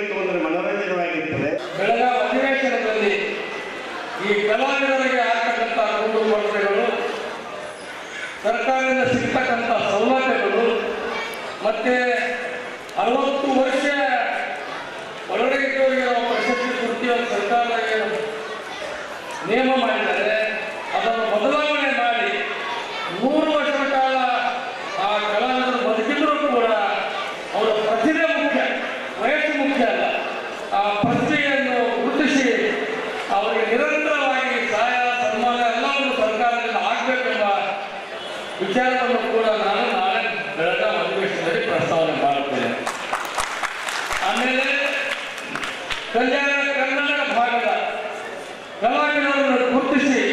ಬೆಳಗಾವಿ ಅಧಿವೇಶನದಲ್ಲಿ ಈ ಕಲಾವಿದರಿಗೆ ಆಗ್ತಕ್ಕಂಥ ಕುಂದುಕೊರತೆಗಳು ಸರ್ಕಾರದಿಂದ ಸಿಗ್ತಕ್ಕಂಥ ಸೌಲಭ್ಯಗಳು ಮತ್ತೆ ಅರವತ್ತು ವರ್ಷ ಒಳಗಡೆ ಇದ್ದವರಿಗೆ ನಾವು ಪ್ರಶಸ್ತಿ ಕೊಡ್ತೀವಿ ಸರ್ಕಾರ ಏನು ನೇಮ ಮಾಡಿದ್ದಾರೆ ಅದನ್ನು ಬದಲಾವಣೆ ಮಾಡಿ ನೂರು ವರ್ಷದ ಕಾಲ ಆ ಕಲಾವಿದರು ಬದುಕಿದ್ರು ಕೂಡ ಅವರ ಪ್ರತಿಭೆ ಮುಖ್ಯ ವಯಸ್ಸು ಮುಖ್ಯ ಅಲ್ಲ ಆ ಪ್ರತಿಭೆಯನ್ನು ಗುರುತಿಸಿ ಅವರಿಗೆ ನಿರಂತರವಾಗಿ ಸಹಾಯ ಸನ್ಮಾನ ಎಲ್ಲವನ್ನು ಸರ್ಕಾರದಿಂದ ಆಗಬೇಕೆಂಬ ವಿಚಾರವನ್ನು ಕೂಡ ನಾನು ನಾಳೆ ಬೆಳಗಾವಿ ಅಧಿವೇಶನದಲ್ಲಿ ಪ್ರಸ್ತಾವನೆ ಮಾಡುತ್ತೇನೆ ಆಮೇಲೆ ಕಲ್ಯಾಣ ಕರ್ನಾಟಕ ಭಾಗದ ಕಲಾವಿದರನ್ನು ಗುರುತಿಸಿ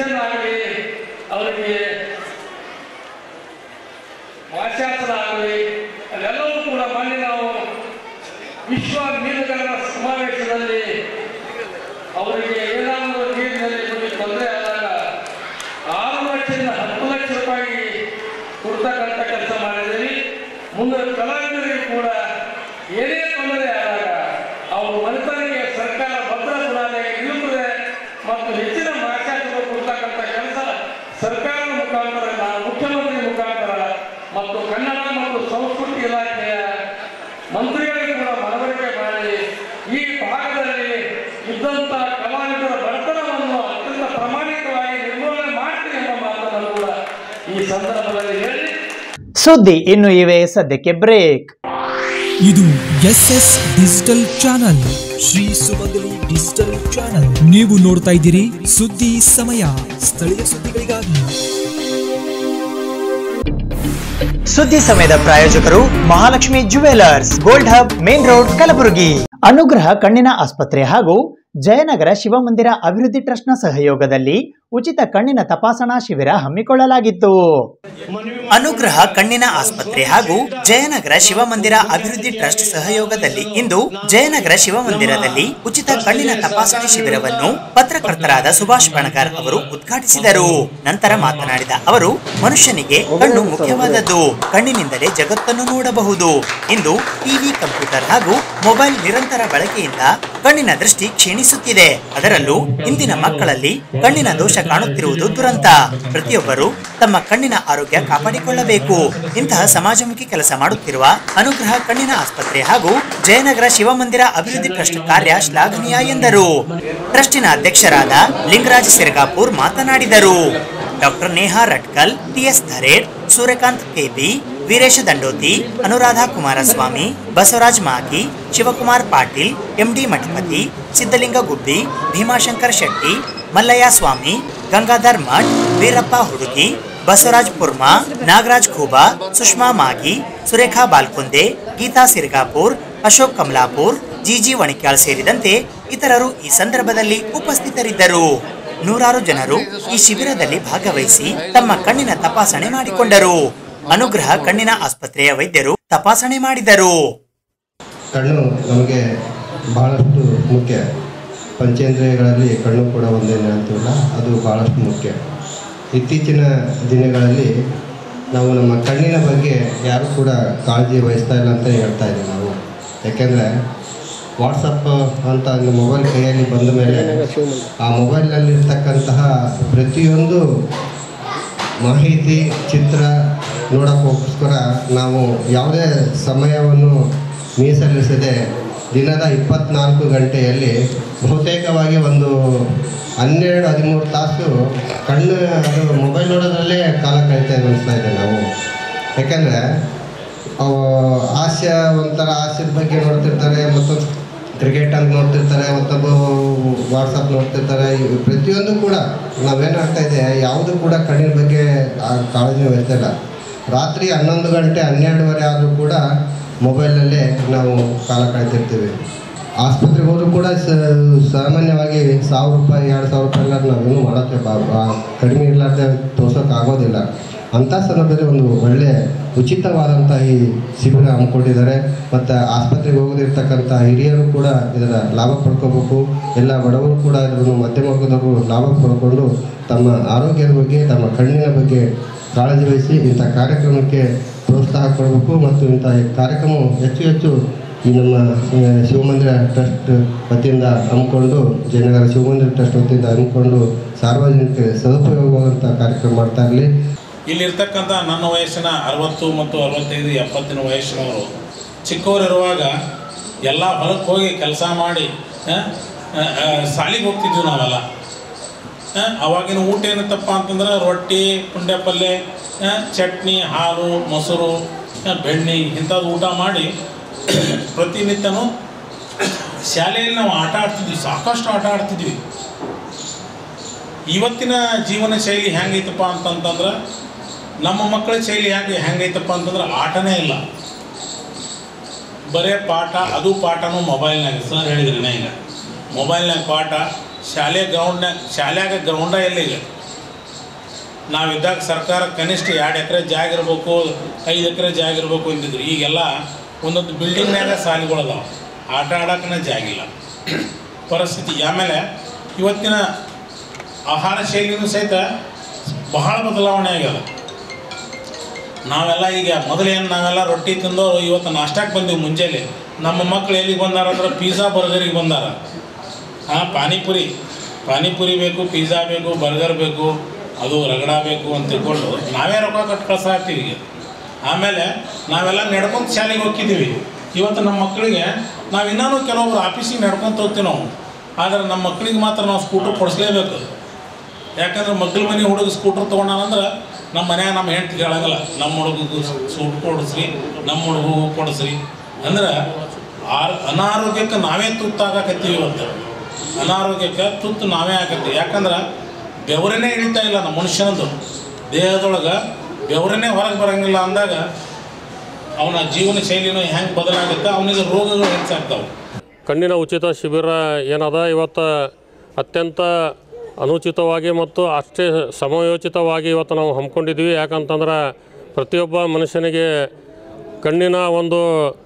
ಮಿಷನ್ ಆಗಲಿ ಅವರಿಗೆ ಭಾಷಾಂತರ ಆಗಲಿ ಅದೆಲ್ಲವೂ ಕೂಡ ಮೊನ್ನೆ ನಾವು ವಿಶ್ವ ಮೀನುಗಾರರ ಸಮಾವೇಶದಲ್ಲಿ ಅವರಿಗೆ ಏನಾದರೂ ನೀರಿನಲ್ಲಿ ನಮಗೆ ತೊಂದರೆ ಆದಾಗ ಆರು ಲಕ್ಷದಿಂದ ಹತ್ತು ಲಕ್ಷ ರೂಪಾಯಿ ಕೊಡ್ತಕ್ಕಂಥ ಕೆಲಸ ಮಾಡಿದ್ದೀವಿ ಮುಂದೆ ಕಲಾವಿದರಿಗೆ ಕೂಡ ಏನೇ ತೊಂದರೆ ಆದಾಗ ಅವರು ಮನೆತನಿಗೆ ಸರ್ಕಾರ ಭದ್ರ ಬುನಾದಿಯಾಗಿ ನಿಲ್ಲುತ್ತದೆ ಮತ್ತು ಹೆಚ್ಚಿನ ಮಾರ್ಕಾಟಗಳು ಕೊಡ್ತಕ್ಕಂಥ ಕೆಲಸ ಸರ್ಕಾರದ ಮುಖಾಂತರ ನಾನು ಮುಖ್ಯಮಂತ್ರಿ ಮುಖಾಂತರ ಮತ್ತು ಕನ್ನಡ ಮತ್ತು ಸಂಸ್ಕೃತಿ ಇಲಾಖೆಯ ಮಂತ್ರಿಗಳಿಗೆ ಕೂಡ ಮನವರಿಕೆ ಮಾಡಿ ಈ ಭಾಗದಲ್ಲಿ ಇದ್ದಂಥ ಕಲಾವಿದರ ಬಡತನವನ್ನು ಅತ್ಯಂತ ಪ್ರಾಮಾಣಿಕವಾಗಿ ನಿರ್ಮೂಲನೆ ಮಾಡ್ತೀನಿ ಎಂಬ ಮಾತನ್ನು ಕೂಡ ಈ ಸಂದರ್ಭದಲ್ಲಿ ಹೇಳಿ ಸುದ್ದಿ ಇನ್ನು ಇವೆ ಸದ್ಯಕ್ಕೆ ಬ್ರೇಕ್ ಇದು S S digital channel Shri Sumangali digital channel ನೀವು ನೋಡ್ತಾ ಇದ್ದೀರಿ ಸುದ್ದಿ ಸಮಯ ಸ್ಥಳೀಯ ಸುದ್ದಿಗಳಿಗಾಗಿ ಸುದ್ದಿ ಸಮಯದ ಪ್ರಾಯೋಜಕರು Mahalakshmi jewellers gold hub main road Kalaburagi Anugraha ಕಣ್ಣಿನ ಆಸ್ಪತ್ರೆ ಹಾಗೂ ಜಯನಗರ ಶಿವಮಂದಿರ ಅಭಿವೃದ್ಧಿ ಟ್ರಸ್ಟ್ನ ಸಹಯೋಗದಲ್ಲಿ ಉಚಿತ ಕಣ್ಣಿನ ತಪಾಸಣಾ ಶಿಬಿರ ಹಮ್ಮಿಕೊಳ್ಳಲಾಗಿತ್ತು ಅನುಗ್ರಹ ಕಣ್ಣಿನ ಆಸ್ಪತ್ರೆ ಹಾಗೂ ಜಯನಗರ ಶಿವಮಂದಿರ ಅಭಿವೃದ್ಧಿ ಟ್ರಸ್ಟ್ ಸಹಯೋಗದಲ್ಲಿ ಇಂದು ಜಯನಗರ ಶಿವಮಂದಿರದಲ್ಲಿ ಉಚಿತ ಕಣ್ಣಿನ ತಪಾಸಣೆ ಶಿಬಿರವನ್ನು ಪತ್ರಕರ್ತರಾದ ಸುಭಾಷ್ ಬಣಗಾರ್ ಅವರು ಉದ್ಘಾಟಿಸಿದರು ನಂತರ ಮಾತನಾಡಿದ ಅವರು ಮನುಷ್ಯನಿಗೆ ಕಣ್ಣು ಮುಖ್ಯವಾದದ್ದು ಕಣ್ಣಿನಿಂದಲೇ ಜಗತ್ತನ್ನು ನೋಡಬಹುದು ಇಂದು ಟಿವಿ ಕಂಪ್ಯೂಟರ್ ಹಾಗೂ ಮೊಬೈಲ್ ನಿರಂತರ ಬಳಕೆಯಿಂದ ಕಣ್ಣಿನ ದೃಷ್ಟಿ ಕ್ಷೀಣಿಸುತ್ತಿದೆ ಅದರಲ್ಲೂ ಇಂದಿನ ಮಕ್ಕಳಲ್ಲಿ ಕಣ್ಣಿನ ದೋಷ ಕಾಣುತ್ತಿರುವುದು ದುರಂತ ಪ್ರತಿಯೊಬ್ಬರು ತಮ್ಮ ಕಣ್ಣಿನ ಆರೋಗ್ಯ ಕಾಪಾಡಿಕೊಳ್ಳಬೇಕು ಇಂತಹ ಸಮಾಜಮುಖಿ ಕೆಲಸ ಮಾಡುತ್ತಿರುವ ಅನುಗ್ರಹ ಕಣ್ಣಿನ ಆಸ್ಪತ್ರೆ ಹಾಗೂ ಜಯನಗರ ಶಿವಮಂದಿರ ಅಭಿವೃದ್ಧಿ ಟ್ರಸ್ಟ್ ಕಾರ್ಯ ಶ್ಲಾಘನೀಯ ಎಂದರು ಟ್ರಸ್ಟಿನ ಅಧ್ಯಕ್ಷರಾದ ಲಿಂಗರಾಜ್ ಸಿರ್ಗಾಪುರ್ ಮಾತನಾಡಿದರು doctor Neha Ratkal TS Dhared Suryakant KB Veeresh Dandoti Anuradha Kumaraswamy Basavaraj Magi Shivakumar Patil MD Mathapati Siddalinga Gubbi Bhimashankar Shetty Mallayya Swamy Gangadhar Math Veerappa Hudugi Basavaraj Purma Nagaraj Khuba Sushma Magi Surekha Balkunde Geeta Sirgapur Ashok Kamalapur GG Vanikyal ಸೇರಿದಂತೆ ಇತರರು ಈ ಸಂದರ್ಭದಲ್ಲಿ ಉಪಸ್ಥಿತರಿದ್ದರು ನೂರಾರು ಜನರು ಈ ಶಿಬಿರದಲ್ಲಿ ಭಾಗವಹಿಸಿ ತಮ್ಮ ಕಣ್ಣಿನ ತಪಾಸಣೆ ಮಾಡಿಕೊಂಡರು ಅನುಗ್ರಹ ಕಣ್ಣಿನ ಆಸ್ಪತ್ರೆಯ ವೈದ್ಯರು ತಪಾಸಣೆ ಮಾಡಿದರು ಕಣ್ಣು ನಮಗೆ ಬಹಳಷ್ಟು ಮುಖ್ಯ ಪಂಚೇಂದ್ರಿಯಗಳಲ್ಲಿ ಕಣ್ಣು ಕೂಡ ಒಂದೇನೆ ಅಂತೀವಲ್ಲ ಅದು ಬಹಳಷ್ಟು ಮುಖ್ಯ ಇತ್ತೀಚಿನ ದಿನಗಳಲ್ಲಿ ನಾವು ನಮ್ಮ ಕಣ್ಣಿನ ಬಗ್ಗೆ ಯಾರು ಕೂಡ ಕಾಳಜಿ ವಹಿಸ್ತಾ ಇಲ್ಲ ಅಂತ ಹೇಳ್ತಾ ಇದ್ದೀವಿ ನಾವು ಯಾಕೆಂದರೆ ವಾಟ್ಸಪ್ ಅಂತ ಒಂದು ಮೊಬೈಲ್ ಕೈಯಲ್ಲಿ ಬಂದ ಮೇಲೆ ಆ ಮೊಬೈಲ್ನಲ್ಲಿರ್ತಕ್ಕಂತಹ ಪ್ರತಿಯೊಂದು ಮಾಹಿತಿ ಚಿತ್ರ ನೋಡೋಕ್ಕೋಸ್ಕರ ನಾವು ಯಾವುದೇ ಸಮಯವನ್ನು ಮೀಸಲಿಸದೆ ದಿನದ ಇಪ್ಪತ್ನಾಲ್ಕು ಗಂಟೆಯಲ್ಲಿ ಬಹುತೇಕವಾಗಿ ಒಂದು ಹನ್ನೆರಡು ಹದಿಮೂರು ತಾಸು ಕಣ್ಣು ಅದು ಮೊಬೈಲ್ ನೋಡೋದ್ರಲ್ಲೇ ಕಾಲ ಕಳೀತಾ ಅನಿಸ್ತಾ ಇದೆ ನಾವು ಯಾಕೆಂದರೆ ಅವು ಹಾಸ್ಯ ಒಂಥರ ಹಾಸ್ಯದ ಬಗ್ಗೆ ನೋಡ್ತಿರ್ತಾರೆ ಮತ್ತೊಂದು ಕ್ರಿಕೆಟ್ ಅಂತ ನೋಡ್ತಿರ್ತಾರೆ ಮತ್ತೊಬ್ಬ ವಾಟ್ಸಪ್ ನೋಡ್ತಿರ್ತಾರೆ ಇವು ಪ್ರತಿಯೊಂದು ಕೂಡ ನಾವೇನಾಗ್ತಾ ಇದೆ ಯಾವುದು ಕೂಡ ಕಣ್ಣಿನ ಬಗ್ಗೆ ಆ ಕಾಳಜಿ ವಹಿಸ್ತಾ ಇಲ್ಲ ರಾತ್ರಿ ಹನ್ನೊಂದು ಗಂಟೆ ಹನ್ನೆರಡುವರೆ ಆದರೂ ಕೂಡ ಮೊಬೈಲಲ್ಲೇ ನಾವು ಕಾಲ ಕಳೀತಿರ್ತೀವಿ ಆಸ್ಪತ್ರೆಗೆ ಹೋದರೂ ಕೂಡ ಸ ಸಾಮಾನ್ಯವಾಗಿ ಸಾವಿರ ರೂಪಾಯಿ ಎರಡು ಸಾವಿರ ರೂಪಾಯಿ ಎಲ್ಲ ನಾವೇನು ಮಾಡೋಕ್ಕೆ ಬಾ ಬಾ- ಕಡಿಮೆ ಇರಲಾರ್ದೆ ತೋರ್ಸೋಕೆ ಆಗೋದಿಲ್ಲ ಅಂಥ ಸಂದರ್ಭದಲ್ಲಿ ಒಂದು ಒಳ್ಳೆ ಉಚಿತವಾದಂಥ ಈ ಶಿಬಿರ ಹಮ್ಮಿಕೊಂಡಿದ್ದಾರೆ ಮತ್ತು ಆಸ್ಪತ್ರೆಗೆ ಹೋಗದಿರ್ತಕ್ಕಂಥ ಹಿರಿಯರು ಕೂಡ ಇದರ ಲಾಭ ಪಡ್ಕೋಬೇಕು ಎಲ್ಲ ಬಡವರು ಕೂಡ ಇದನ್ನು ಮಧ್ಯಮ ವರ್ಗದವರು ಲಾಭ ಪಡ್ಕೊಂಡು ತಮ್ಮ ಆರೋಗ್ಯದ ಬಗ್ಗೆ ತಮ್ಮ ಕಣ್ಣಿನ ಬಗ್ಗೆ ಕಾಳಜಿ ವಹಿಸಿ ಇಂಥ ಕಾರ್ಯಕ್ರಮಕ್ಕೆ ಪ್ರೋತ್ಸಾಹ ಕೊಡಬೇಕು ಮತ್ತು ಇಂಥ ಕಾರ್ಯಕ್ರಮ ಹೆಚ್ಚು ಹೆಚ್ಚು ಈ ನಮ್ಮ ಆ, ಶಿವಮಂದಿರ ಟ್ರಸ್ಟ್ ವತಿಯಿಂದ ಹಮ್ಮಿಕೊಂಡು ಜಯನಗರ ಶಿವಮಂದಿರ ಟ್ರಸ್ಟ್ ವತಿಯಿಂದ ಹಮ್ಮಿಕೊಂಡು ಸಾರ್ವಜನಿಕರಿಗೆ ಸದುಪಯೋಗವಾದಂಥ ಕಾರ್ಯಕ್ರಮ ಮಾಡ್ತಾ ಇರಲಿ ಇಲ್ಲಿರ್ತಕ್ಕಂಥ ನನ್ನ ವಯಸ್ಸಿನ ಅರವತ್ತು ಮತ್ತು ಅರವತ್ತೈದು ಎಪ್ಪತ್ತಿನ ವಯಸ್ಸಿನವರು ಚಿಕ್ಕವರಿರುವಾಗ ಎಲ್ಲ ಹೊಲಕ್ಕೆ ಹೋಗಿ ಕೆಲಸ ಮಾಡಿ ಸಾಲಿಗೆ ಹೋಗ್ತಿದ್ವಿ ನಾವೆಲ್ಲ ಆ, ಅವಾಗಿನ ಊಟ ಏನತ್ತಪ್ಪ ಅಂತಂದ್ರೆ ರೊಟ್ಟಿ ಪುಂಡೆ ಪಲ್ಯ ಆ, ಚಟ್ನಿ ಹಾಲು ಮೊಸರು ಆ, ಬೆಣ್ಣೆ ಇಂಥದ್ದು ಊಟ ಮಾಡಿ ಪ್ರತಿನಿತ್ಯನೂ ಶಾಲೆಯಲ್ಲಿ ನಾವು ಆಟ ಆಡ್ತಿದ್ವಿ ಸಾಕಷ್ಟು ಆಟ ಆಡ್ತಿದ್ವಿ ಇವತ್ತಿನ ಜೀವನ ಶೈಲಿ ಹೆಂಗೈತಪ್ಪ ಅಂತಂತಂದ್ರೆ ನಮ್ಮ ಮಕ್ಕಳ ಶೈಲಿ ಹೆಂಗೆ ಹೆಂಗೈತಪ್ಪ ಅಂತಂದ್ರೆ ಆಟನೇ ಇಲ್ಲ ಬರೇ ಪಾಠ ಅದು ಪಾಠನೂ ಮೊಬೈಲ್ನಾಗ ಸರ್ ಹೇಳಿದ್ರಿ ನಾ ಈಗ ಮೊಬೈಲ್ನಾಗ ಪಾಠ ಶಾಲೆ ಗ್ರೌಂಡ್ನಾಗ ಶಾಲ್ಯಾಗ ಗ್ರೌಂಡ ಇಲ್ಲ ಈಗ ನಾವಿದ್ದಾಗ ಸರ್ಕಾರ ಕನಿಷ್ಠ ಎರಡು ಎಕರೆ ಜಾಗ ಇರಬೇಕು ಐದು ಎಕರೆ ಜಾಗ ಇರಬೇಕು ಅಂತಿದ್ರು ಈಗೆಲ್ಲ ಒಂದೊಂದು ಬಿಲ್ಡಿಂಗ್ನಾಗ ಸಾಲಿಗಳದಾವ ಆಟ ಆಡೋಕ್ಕನ ಜಾಗಿಲ್ಲ ಪರಿಸ್ಥಿತಿ ಆಮೇಲೆ ಇವತ್ತಿನ ಆಹಾರ ಶೈಲಿನೂ ಸಹಿತ ಬಹಳ ಬದಲಾವಣೆ ಆಗ್ಯದ ನಾವೆಲ್ಲ ಈಗ ಮೊದಲೇನು ನಾವೆಲ್ಲ ರೊಟ್ಟಿ ತಿಂದವರು ಇವತ್ತು ನಾಷ್ಟಕ್ಕೆ ಬಂದೀವಿ ಮುಂಜಾನೆ ನಮ್ಮ ಮಕ್ಕಳು ಎಲ್ಲಿಗೆ ಬಂದಾರ ಅಂದ್ರೆ ಪಿಜ್ಜಾ ಬರ್ಗರಿಗೆ ಬಂದಾರ ಹಾಂ ಪಾನಿಪುರಿ ಪಾನಿಪುರಿ ಬೇಕು ಪಿಜ್ಜಾ ಬೇಕು ಬರ್ಗರ್ ಬೇಕು ಅದು ರಗಡ ಬೇಕು ಅಂತ ತಿಳ್ಕೊಂಡು ನಾವೇ ರೊಕ್ಕ ಕಟ್ಟು ಕಳ್ಸಾಕ್ತೀವಿ ಈಗ ಆಮೇಲೆ ನಾವೆಲ್ಲ ನಡ್ಕೊಂತ ಶಾಲೆಗೆ ಹೋಗ್ತಿದ್ದೀವಿ ಇವತ್ತು ನಮ್ಮ ಮಕ್ಕಳಿಗೆ ನಾವು ಇನ್ನೂ ಕೆಲವೊಬ್ರು ಆಫೀಸಿಗೆ ನಡ್ಕೊಂತ ಹೋಗ್ತೀವಿ ನಾವು ಆದರೆ ನಮ್ಮ ಮಕ್ಕಳಿಗೆ ಮಾತ್ರ ನಾವು ಸ್ಕೂಟ್ರ್ ಕೊಡಿಸ್ಲೇಬೇಕು ಯಾಕಂದ್ರೆ ಮಗ್ಳ ಮನೆ ಹುಡುಗ ಸ್ಕೂಟ್ರ್ ತೊಗೊಂಡಾನಂದ್ರೆ ನಮ್ಮ ಮನ್ಯಾಗ ನಮ್ಮ ಹೆಂಡ್ತಿ ಕೇಳಂಗಿಲ್ಲ ನಮ್ಮ ಹುಡುಗಗೂ ಸೂಟ್ ಕೊಡಿಸ್ರಿ ನಮ್ಮ ಹುಡುಗಗೂ ಕೊಡಿಸ್ರಿ ಅಂದ್ರೆ ಆರ್ ಅನಾರೋಗ್ಯಕ್ಕೆ ನಾವೇ ತುತ್ತಾಗಕತ್ತೀವಿ ಇವತ್ತು ಅನಾರೋಗ್ಯಕ್ಕೆ ತುತ್ತು ನಾವೇ ಆಗತ್ತೀವಿ ಯಾಕಂದ್ರೆ ಬೆವರನ್ನೇ ಇಳಿತಾ ಇಲ್ಲ ನಮ್ಮ ಮನುಷ್ಯನದು ದೇಹದೊಳಗೆ ಬೆವರನ್ನೇ ಹೊರಗೆ ಬರಂಗಿಲ್ಲ ಅಂದಾಗ ಅವನ ಜೀವನ ಶೈಲಿನೂ ಹೆಂಗೆ ಬದಲಾಗುತ್ತೆ ಅವನಿಗೆ ರೋಗಗಳು ಹೆಚ್ಚಾಗ್ತಾವೆ ಕಣ್ಣಿನ ಉಚಿತ ಶಿಬಿರ ಏನದ ಇವತ್ತು ಅತ್ಯಂತ ಅನುಚಿತವಾಗಿ ಮತ್ತು ಅಷ್ಟೇ ಸಮಯೋಚಿತವಾಗಿ ಇವತ್ತು ನಾವು ಹಮ್ಮಿಕೊಂಡಿದ್ವಿ ಯಾಕಂತಂದ್ರೆ ಪ್ರತಿಯೊಬ್ಬ ಮನುಷ್ಯನಿಗೆ ಕಣ್ಣಿನ ಒಂದು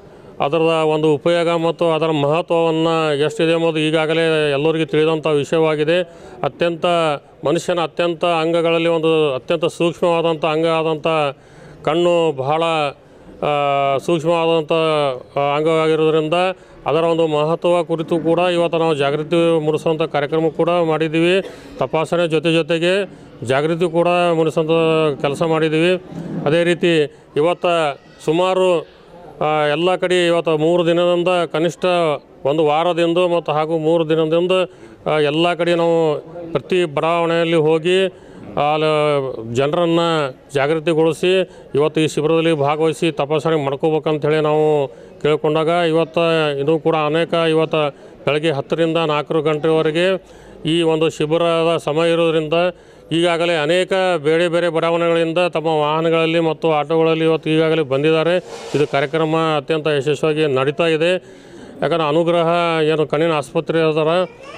ಅದರ ಒಂದು ಉಪಯೋಗ ಮತ್ತು ಅದರ ಮಹತ್ವವನ್ನು ಎಷ್ಟಿದೆ ಎಂಬುದು ಈಗಾಗಲೇ ಎಲ್ಲರಿಗೂ ತಿಳಿದಂಥ ವಿಷಯವಾಗಿದೆ ಅತ್ಯಂತ ಮನುಷ್ಯನ ಅತ್ಯಂತ ಅಂಗಗಳಲ್ಲಿ ಒಂದು ಅತ್ಯಂತ ಸೂಕ್ಷ್ಮವಾದಂಥ ಅಂಗ ಆದಂಥ ಕಣ್ಣು ಬಹಳ ಆ, ಸೂಕ್ಷ್ಮವಾದಂಥ ಆ, ಅಂಗವಾಗಿರೋದ್ರಿಂದ ಅದರ ಒಂದು ಮಹತ್ವ ಕುರಿತು ಕೂಡ ಇವತ್ತು ನಾವು ಜಾಗೃತಿ ಮೂಡಿಸುವಂಥ ಕಾರ್ಯಕ್ರಮ ಕೂಡ ಮಾಡಿದ್ದೀವಿ ತಪಾಸಣೆ ಜೊತೆ ಜೊತೆಗೆ ಜಾಗೃತಿ ಕೂಡ ಮೂಡಿಸುವಂಥ ಕೆಲಸ ಮಾಡಿದ್ದೀವಿ ಅದೇ ರೀತಿ ಇವತ್ತು ಸುಮಾರು ಆ, ಎಲ್ಲ ಕಡೆ ಇವತ್ತು ಮೂರು ದಿನದಿಂದ ಕನಿಷ್ಠ ಒಂದು ವಾರದಿಂದ ಮತ್ತು ಹಾಗೂ ಮೂರು ದಿನದಿಂದ ಆ, ಎಲ್ಲ ಕಡೆ ನಾವು ಪ್ರತಿ ಬಡಾವಣೆಯಲ್ಲಿ ಹೋಗಿ ಅಲ್ಲಿ ಜನರನ್ನು ಜಾಗೃತಿಗೊಳಿಸಿ ಇವತ್ತು ಈ ಶಿಬಿರದಲ್ಲಿ ಭಾಗವಹಿಸಿ ತಪಾಸಣೆ ಮಾಡ್ಕೋಬೇಕಂಥೇಳಿ ನಾವು ಕೇಳ್ಕೊಂಡಾಗ ಇವತ್ತು ಇದು ಕೂಡ ಅನೇಕ ಇವತ್ತು ಬೆಳಗ್ಗೆ ಹತ್ತರಿಂದ ನಾಲ್ಕು ಗಂಟೆವರೆಗೆ ಈ ಒಂದು ಶಿಬಿರದ ಸಮಯ ಇರೋದ್ರಿಂದ ಈಗಾಗಲೇ ಅನೇಕ ಬೇರೆ ಬೇರೆ ಬಡಾವಣೆಗಳಿಂದ ತಮ್ಮ ವಾಹನಗಳಲ್ಲಿ ಮತ್ತು ಆಟೋಗಳಲ್ಲಿ ಇವತ್ತು ಈಗಾಗಲೇ ಬಂದಿದ್ದಾರೆ ಇದು ಕಾರ್ಯಕ್ರಮ ಅತ್ಯಂತ ಯಶಸ್ವಿಯಾಗಿ ನಡೀತಾ ಇದೆ ಯಾಕಂದ್ರೆ ಅನುಗ್ರಹ ಏನು ಕಣ್ಣಿನ ಆಸ್ಪತ್ರೆ ಅದಾರ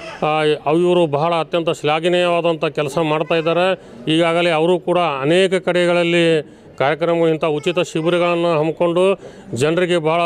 ಅವು ಇವರು ಬಹಳ ಅತ್ಯಂತ ಶ್ಲಾಘನೀಯವಾದಂಥ ಕೆಲಸ ಮಾಡ್ತಾ ಇದ್ದಾರೆ ಈಗಾಗಲೇ ಅವರು ಕೂಡ ಅನೇಕ ಕಡೆಗಳಲ್ಲಿ ಕಾರ್ಯಕ್ರಮ ಇಂಥ ಉಚಿತ ಶಿಬಿರಗಳನ್ನು ಹಮ್ಮಿಕೊಂಡು ಜನರಿಗೆ ಭಾಳ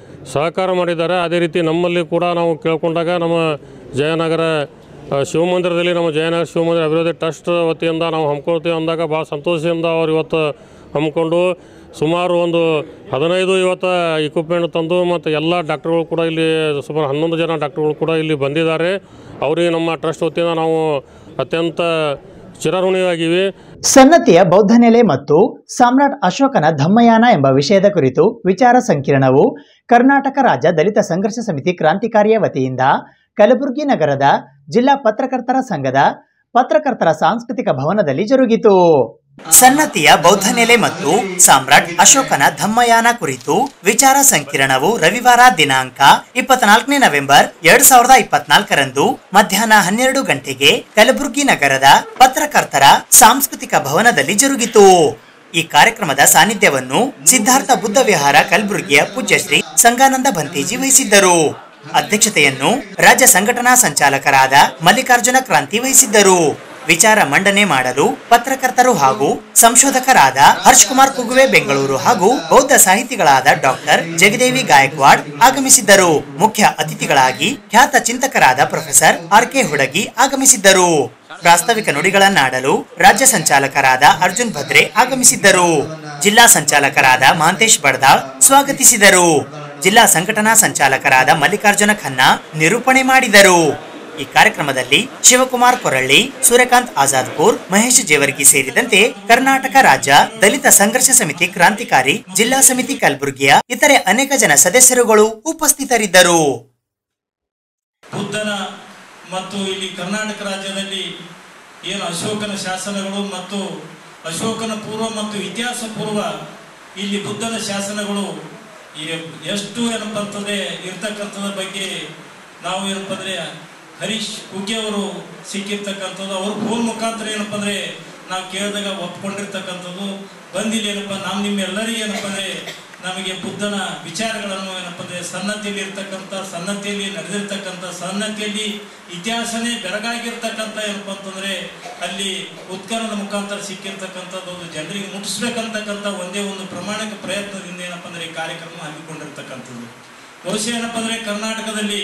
ಸಹಕಾರ ಮಾಡಿದ್ದಾರೆ ಅದೇ ರೀತಿ ನಮ್ಮಲ್ಲಿ ಕೂಡ ನಾವು ಕೇಳ್ಕೊಂಡಾಗ ನಮ್ಮ ಜಯನಗರ ಆ, ಶಿವಮಂದಿರದಲ್ಲಿ ನಮ್ಮ ಜಯನಗರ ಶಿವಮಂದಿರ ಅಭಿವೃದ್ಧಿ ಟ್ರಸ್ಟ್ ವತಿಯಿಂದ ನಾವು ಹಮ್ಮಿಕೊಳ್ತೀವಿ ಅಂದಾಗ ಭಾಳ ಸಂತೋಷದಿಂದ ಅವ್ರು ಇವತ್ತು ಹಮ್ಮಿಕೊಂಡು ಸುಮಾರು ಒಂದು ಹದಿನೈದು ಇವತ್ತು ಇಕ್ವಿಪ್ಮೆಂಟ್ ತಂದು ಮತ್ತು ಎಲ್ಲ ಡಾಕ್ಟ್ರುಗಳು ಕೂಡ ಇಲ್ಲಿ ಸುಮಾರು ಹನ್ನೊಂದು ಜನ ಡಾಕ್ಟ್ರುಗಳು ಕೂಡ ಇಲ್ಲಿ ಬಂದಿದ್ದಾರೆ ಅವರಿಗೆ ನಮ್ಮ ಟ್ರಸ್ಟ್ ವತಿಯಿಂದ ನಾವು ಅತ್ಯಂತ ಚಿರಋಣಿಯಾಗಿವಿ ಸನ್ನತಿಯ ಬೌದ್ಧ ನೆಲೆ ಮತ್ತು ಸಾಮ್ರಾಟ್ ಅಶೋಕನ ಧಮ್ಮಯಾನ ಎಂಬ ವಿಷಯದ ಕುರಿತು ವಿಚಾರ ಸಂಕಿರಣವು ಕರ್ನಾಟಕ ರಾಜ್ಯ ದಲಿತ ಸಂಘರ್ಷ ಸಮಿತಿ ಕ್ರಾಂತಿಕಾರಿಯ ವತಿಯಿಂದ ಕಲಬುರಗಿ ನಗರದ ಜಿಲ್ಲಾ ಪತ್ರಕರ್ತರ ಸಂಘದ ಪತ್ರಕರ್ತರ ಸಾಂಸ್ಕೃತಿಕ ಭವನದಲ್ಲಿ ಜರುಗಿತು ಸನ್ನತಿಯ ಬೌದ್ಧ ನೆಲೆ ಮತ್ತು ಸಾಮ್ರಾಟ್ ಅಶೋಕನ ಧಮ್ಮಯಾನ ಕುರಿತು ವಿಚಾರ ಸಂಕಿರಣವು ರವಿವಾರ ದಿನಾಂಕ ಇಪ್ಪತ್ನಾಲ್ಕನೇ ನವೆಂಬರ್ ಎರಡ್ ಸಾವಿರದ ಇಪ್ಪತ್ನಾಲ್ಕರಂದು ಮಧ್ಯಾಹ್ನ ಹನ್ನೆರಡು ಗಂಟೆಗೆ ಕಲಬುರಗಿ ನಗರದ ಪತ್ರಕರ್ತರ ಸಾಂಸ್ಕೃತಿಕ ಭವನದಲ್ಲಿ ಜರುಗಿತು ಈ ಕಾರ್ಯಕ್ರಮದ ಸಾನ್ನಿಧ್ಯವನ್ನು ಸಿದ್ಧಾರ್ಥ ಬುದ್ಧ ವಿಹಾರ ಕಲಬುರಗಿಯ ಪೂಜ್ಯಶ್ರೀ ಸಂಗಾನಂದ ಭಂತೇಜಿ ವಹಿಸಿದ್ದರು ಅಧ್ಯಕ್ಷತೆಯನ್ನು ರಾಜ್ಯ ಸಂಘಟನಾ ಸಂಚಾಲಕರಾದ ಮಲ್ಲಿಕಾರ್ಜುನ ಕ್ರಾಂತಿ ವಹಿಸಿದ್ದರು ವಿಚಾರ ಮಂಡನೆ ಮಾಡಲು ಪತ್ರಕರ್ತರು ಹಾಗೂ ಸಂಶೋಧಕರಾದ ಹರ್ಷ್ ಕುಮಾರ್ ಕುಗುವೆ ಬೆಂಗಳೂರು ಹಾಗೂ ಬೌದ್ಧ ಸಾಹಿತಿಗಳಾದ ಡಾಕ್ಟರ್ ಜಗದೇವಿ ಗಾಯಕ್ವಾಡ್ ಆಗಮಿಸಿದ್ದರು ಮುಖ್ಯ ಅತಿಥಿಗಳಾಗಿ ಖ್ಯಾತ ಚಿಂತಕರಾದ ಪ್ರೊಫೆಸರ್ ಆರ್ ಕೆ ಹುಡಗಿ ಆಗಮಿಸಿದ್ದರು ಪ್ರಾಸ್ತಾವಿಕ ನುಡಿಗಳನ್ನಾಡಲು ರಾಜ್ಯ ಸಂಚಾಲಕರಾದ ಅರ್ಜುನ್ ಭದ್ರೆ ಆಗಮಿಸಿದ್ದರು ಜಿಲ್ಲಾ ಸಂಚಾಲಕರಾದ ಮಹಾಂತೇಶ್ ಬಡ್ದಾಳ್ ಸ್ವಾಗತಿಸಿದರು ಜಿಲ್ಲಾ ಸಂಘಟನಾ ಸಂಚಾಲಕರಾದ ಮಲ್ಲಿಕಾರ್ಜುನ ಖನ್ನಾ ನಿರೂಪಣೆ ಮಾಡಿದರು ಈ ಕಾರ್ಯಕ್ರಮದಲ್ಲಿ ಶಿವಕುಮಾರ್ ಕೊರಳ್ಳಿ ಸೂರ್ಯಕಾಂತ್ ಆಜಾದ್ಪುರ್ ಮಹೇಶ್ ಜೇವರ್ಗಿ ಸೇರಿದಂತೆ ಕರ್ನಾಟಕ ರಾಜ್ಯ ದಲಿತ ಸಂಘರ್ಷ ಸಮಿತಿ ಕ್ರಾಂತಿಕಾರಿ ಜಿಲ್ಲಾ ಸಮಿತಿ ಕಲಬುರಗಿಯ ಇತರೆ ಅನೇಕ ಜನ ಸದಸ್ಯರುಗಳು ಉಪಸ್ಥಿತರಿದ್ದರು ಬುದ್ಧನ ಮತ್ತು ಇಲ್ಲಿ ಕರ್ನಾಟಕ ರಾಜ್ಯದಲ್ಲಿ ಏನು ಅಶೋಕನ ಶಾಸನಗಳು ಮತ್ತು ಅಶೋಕನ ಪೂರ್ವ ಮತ್ತು ಇತಿಹಾಸ ಪೂರ್ವ ಇಲ್ಲಿ ಬುದ್ಧನ ಶಾಸನಗಳು ಎ- ಎಷ್ಟು ಏನಪ್ಪ ಅಂತಂದ್ರೆ ಇರ್ತಕ್ಕಂಥದ್ರ ಬಗ್ಗೆ ನಾವು ಏನಪ್ಪ ಅಂದ್ರೆ ಹರೀಶ್ ಕುಗ್ಗೆ ಅವರು ಸಿಕ್ಕಿರ್ತಕ್ಕಂಥದ್ದು ಅವ್ರ ಫೋನ್ ಮುಖಾಂತರ ಏನಪ್ಪ ಅಂದ್ರೆ ನಾವು ಕೇಳಿದಾಗ ಒಪ್ಕೊಂಡಿರ್ತಕ್ಕಂಥದ್ದು ಬಂದಿಲ್ಲ ಏನಪ್ಪ ನಾವು ನಿಮ್ಮೆಲ್ಲರಿಗೆ ಏನಪ್ಪ ಅಂದ್ರೆ ನಮಗೆ ಬುದ್ಧನ ವಿಚಾರಗಳನ್ನು ಏನಪ್ಪ ಅಂದರೆ ಸನ್ನತಿಯಲ್ಲಿ ಇರ್ತಕ್ಕಂಥ ಸನ್ನತಿಯಲ್ಲಿ ನಡೆದಿರ್ತಕ್ಕಂಥ ಸನ್ನತಿಯಲ್ಲಿ ಇತಿಹಾಸನೇ ಬೆರಗಾಗಿರ್ತಕ್ಕಂಥ ಏನಪ್ಪ ಅಂತಂದ್ರೆ ಅಲ್ಲಿ ಉತ್ಕರಣದ ಮುಖಾಂತರ ಸಿಕ್ಕಿರ್ತಕ್ಕಂಥದ್ದು ಒಂದು ಜನರಿಗೆ ಮುಟ್ಟಿಸ್ಬೇಕಂತಕ್ಕಂಥ ಒಂದೇ ಒಂದು ಪ್ರಾಮಾಣಿಕ ಪ್ರಯತ್ನದಿಂದ ಏನಪ್ಪ ಅಂದ್ರೆ ಈ ಕಾರ್ಯಕ್ರಮ ಹಮ್ಮಿಕೊಂಡಿರ್ತಕ್ಕಂಥದ್ದು ಬಹುಶಃ ಏನಪ್ಪ ಅಂದ್ರೆ ಕರ್ನಾಟಕದಲ್ಲಿ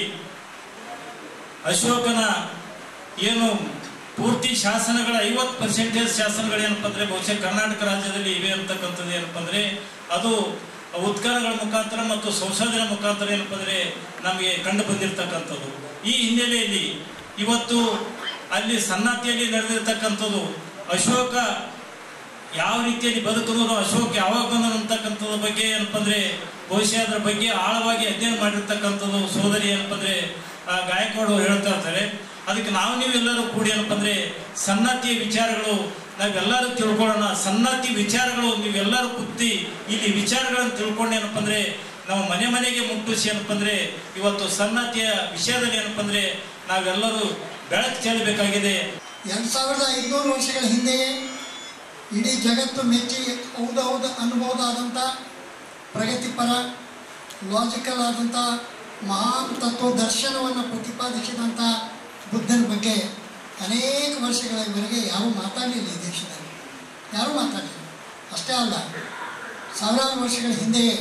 ಅಶೋಕನ ಏನು ಪೂರ್ತಿ ಶಾಸನಗಳ ಐವತ್ತು ಪರ್ಸೆಂಟೇಜ್ ಶಾಸನಗಳು ಏನಪ್ಪ ಅಂದ್ರೆ ಬಹುಶಃ ಕರ್ನಾಟಕ ರಾಜ್ಯದಲ್ಲಿ ಇವೆ ಅಂತಕ್ಕಂಥದ್ದು ಏನಪ್ಪ ಅಂದ್ರೆ ಅದು ಉತ್ಕರಣಗಳ ಮುಖಾಂತರ ಮತ್ತು ಸಂಶೋಧನೆ ಮುಖಾಂತರ ಏನಪ್ಪ ಅಂದ್ರೆ ನಮಗೆ ಕಂಡು ಬಂದಿರತಕ್ಕಂಥದ್ದು ಈ ಹಿನ್ನೆಲೆಯಲ್ಲಿ ಇವತ್ತು ಅಲ್ಲಿ ಸನ್ನತಿಯಲ್ಲಿ ನಡೆದಿರ್ತಕ್ಕಂಥದ್ದು ಅಶೋಕ ಯಾವ ರೀತಿಯಲ್ಲಿ ಬದುಕಿದ್ರು ಅಶೋಕ್ ಯಾವಾಗ ಬಂದನು ಅಂತಕ್ಕಂಥದ್ರ ಬಗ್ಗೆ ಏನಪ್ಪ ಅಂದ್ರೆ ಬಹುಶಃ ಅದರ ಬಗ್ಗೆ ಆಳವಾಗಿ ಅಧ್ಯಯನ ಮಾಡಿರ್ತಕ್ಕಂಥದ್ದು ಸೋದರಿ ಏನಪ್ಪ ಅಂದ್ರೆ ಆ ಗಾಯಕವಾಡ್ ಅವರು ಹೇಳ್ತಾ ಇರ್ತಾರೆ ಅದಕ್ಕೆ ನಾವು ನೀವೆಲ್ಲರೂ ಕೂಡಿ ಏನಪ್ಪ ಅಂದ್ರೆ ಸನ್ನತಿಯ ವಿಚಾರಗಳು ನಾವೆಲ್ಲರೂ ತಿಳ್ಕೊಳ್ಳೋಣ ಸನ್ನತಿ ವಿಚಾರಗಳು ನೀವೆಲ್ಲರೂ ಕುತ್ತಿ ಇಲ್ಲಿ ವಿಚಾರಗಳನ್ನು ತಿಳ್ಕೊಂಡು ಏನಪ್ಪ ಅಂದ್ರೆ ನಾವು ಮನೆ ಮನೆಗೆ ಮುಟ್ಟಿಸಿ ಏನಪ್ಪ ಅಂದ್ರೆ ಇವತ್ತು ಸನ್ನತಿಯ ವಿಷಯದಲ್ಲಿ ಏನಪ್ಪ ಅಂದ್ರೆ ನಾವೆಲ್ಲರೂ ಬೆಳಕು ಚೆಲ್ಲಬೇಕಾಗಿದೆ ಎರಡು ಸಾವಿರದ ಐದುನೂರು ವರ್ಷಗಳ ಹಿಂದೆಯೇ ಇಡೀ ಜಗತ್ತು ಮೆಚ್ಚಿ ಹೌದು ಹೌದು ಅನ್ಬೋದಾದಂಥ ಪ್ರಗತಿಪರ ಲಾಜಿಕಲ್ ಆದಂಥ ಮಹಾನ್ ತತ್ವ ದರ್ಶನವನ್ನು ಪ್ರತಿಪಾದಿಸಿದಂಥ ಬುದ್ಧನ ಬಗ್ಗೆ ಅನೇಕ ವರ್ಷಗಳವರೆಗೆ ಯಾರೂ ಮಾತಾಡಲಿಲ್ಲ ಈ ದೇಶದಲ್ಲಿ ಯಾರೂ ಮಾತಾಡಲಿಲ್ಲ ಅಷ್ಟೇ ಅಲ್ಲ ಸಾವಿರಾರು ವರ್ಷಗಳ ಹಿಂದೆಯೇ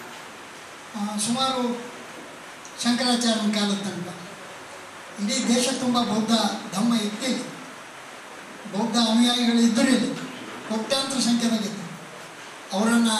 ಆ, ಸುಮಾರು ಶಂಕರಾಚಾರ್ಯನ ಕಾಲದ ತನಕ ಇಡೀ ದೇಶ ತುಂಬ ಬೌದ್ಧ ಧಮ್ಮ ಇತ್ತಿಲ್ಲ ಬೌದ್ಧ ಅನುಯಾಯಿಗಳು ಇದ್ದರು ಇಲ್ಲಿ ಕೋಟ್ಯಾಂತರ ಸಂಖ್ಯೆದಾಗಿದ್ದರು ಅವರನ್ನು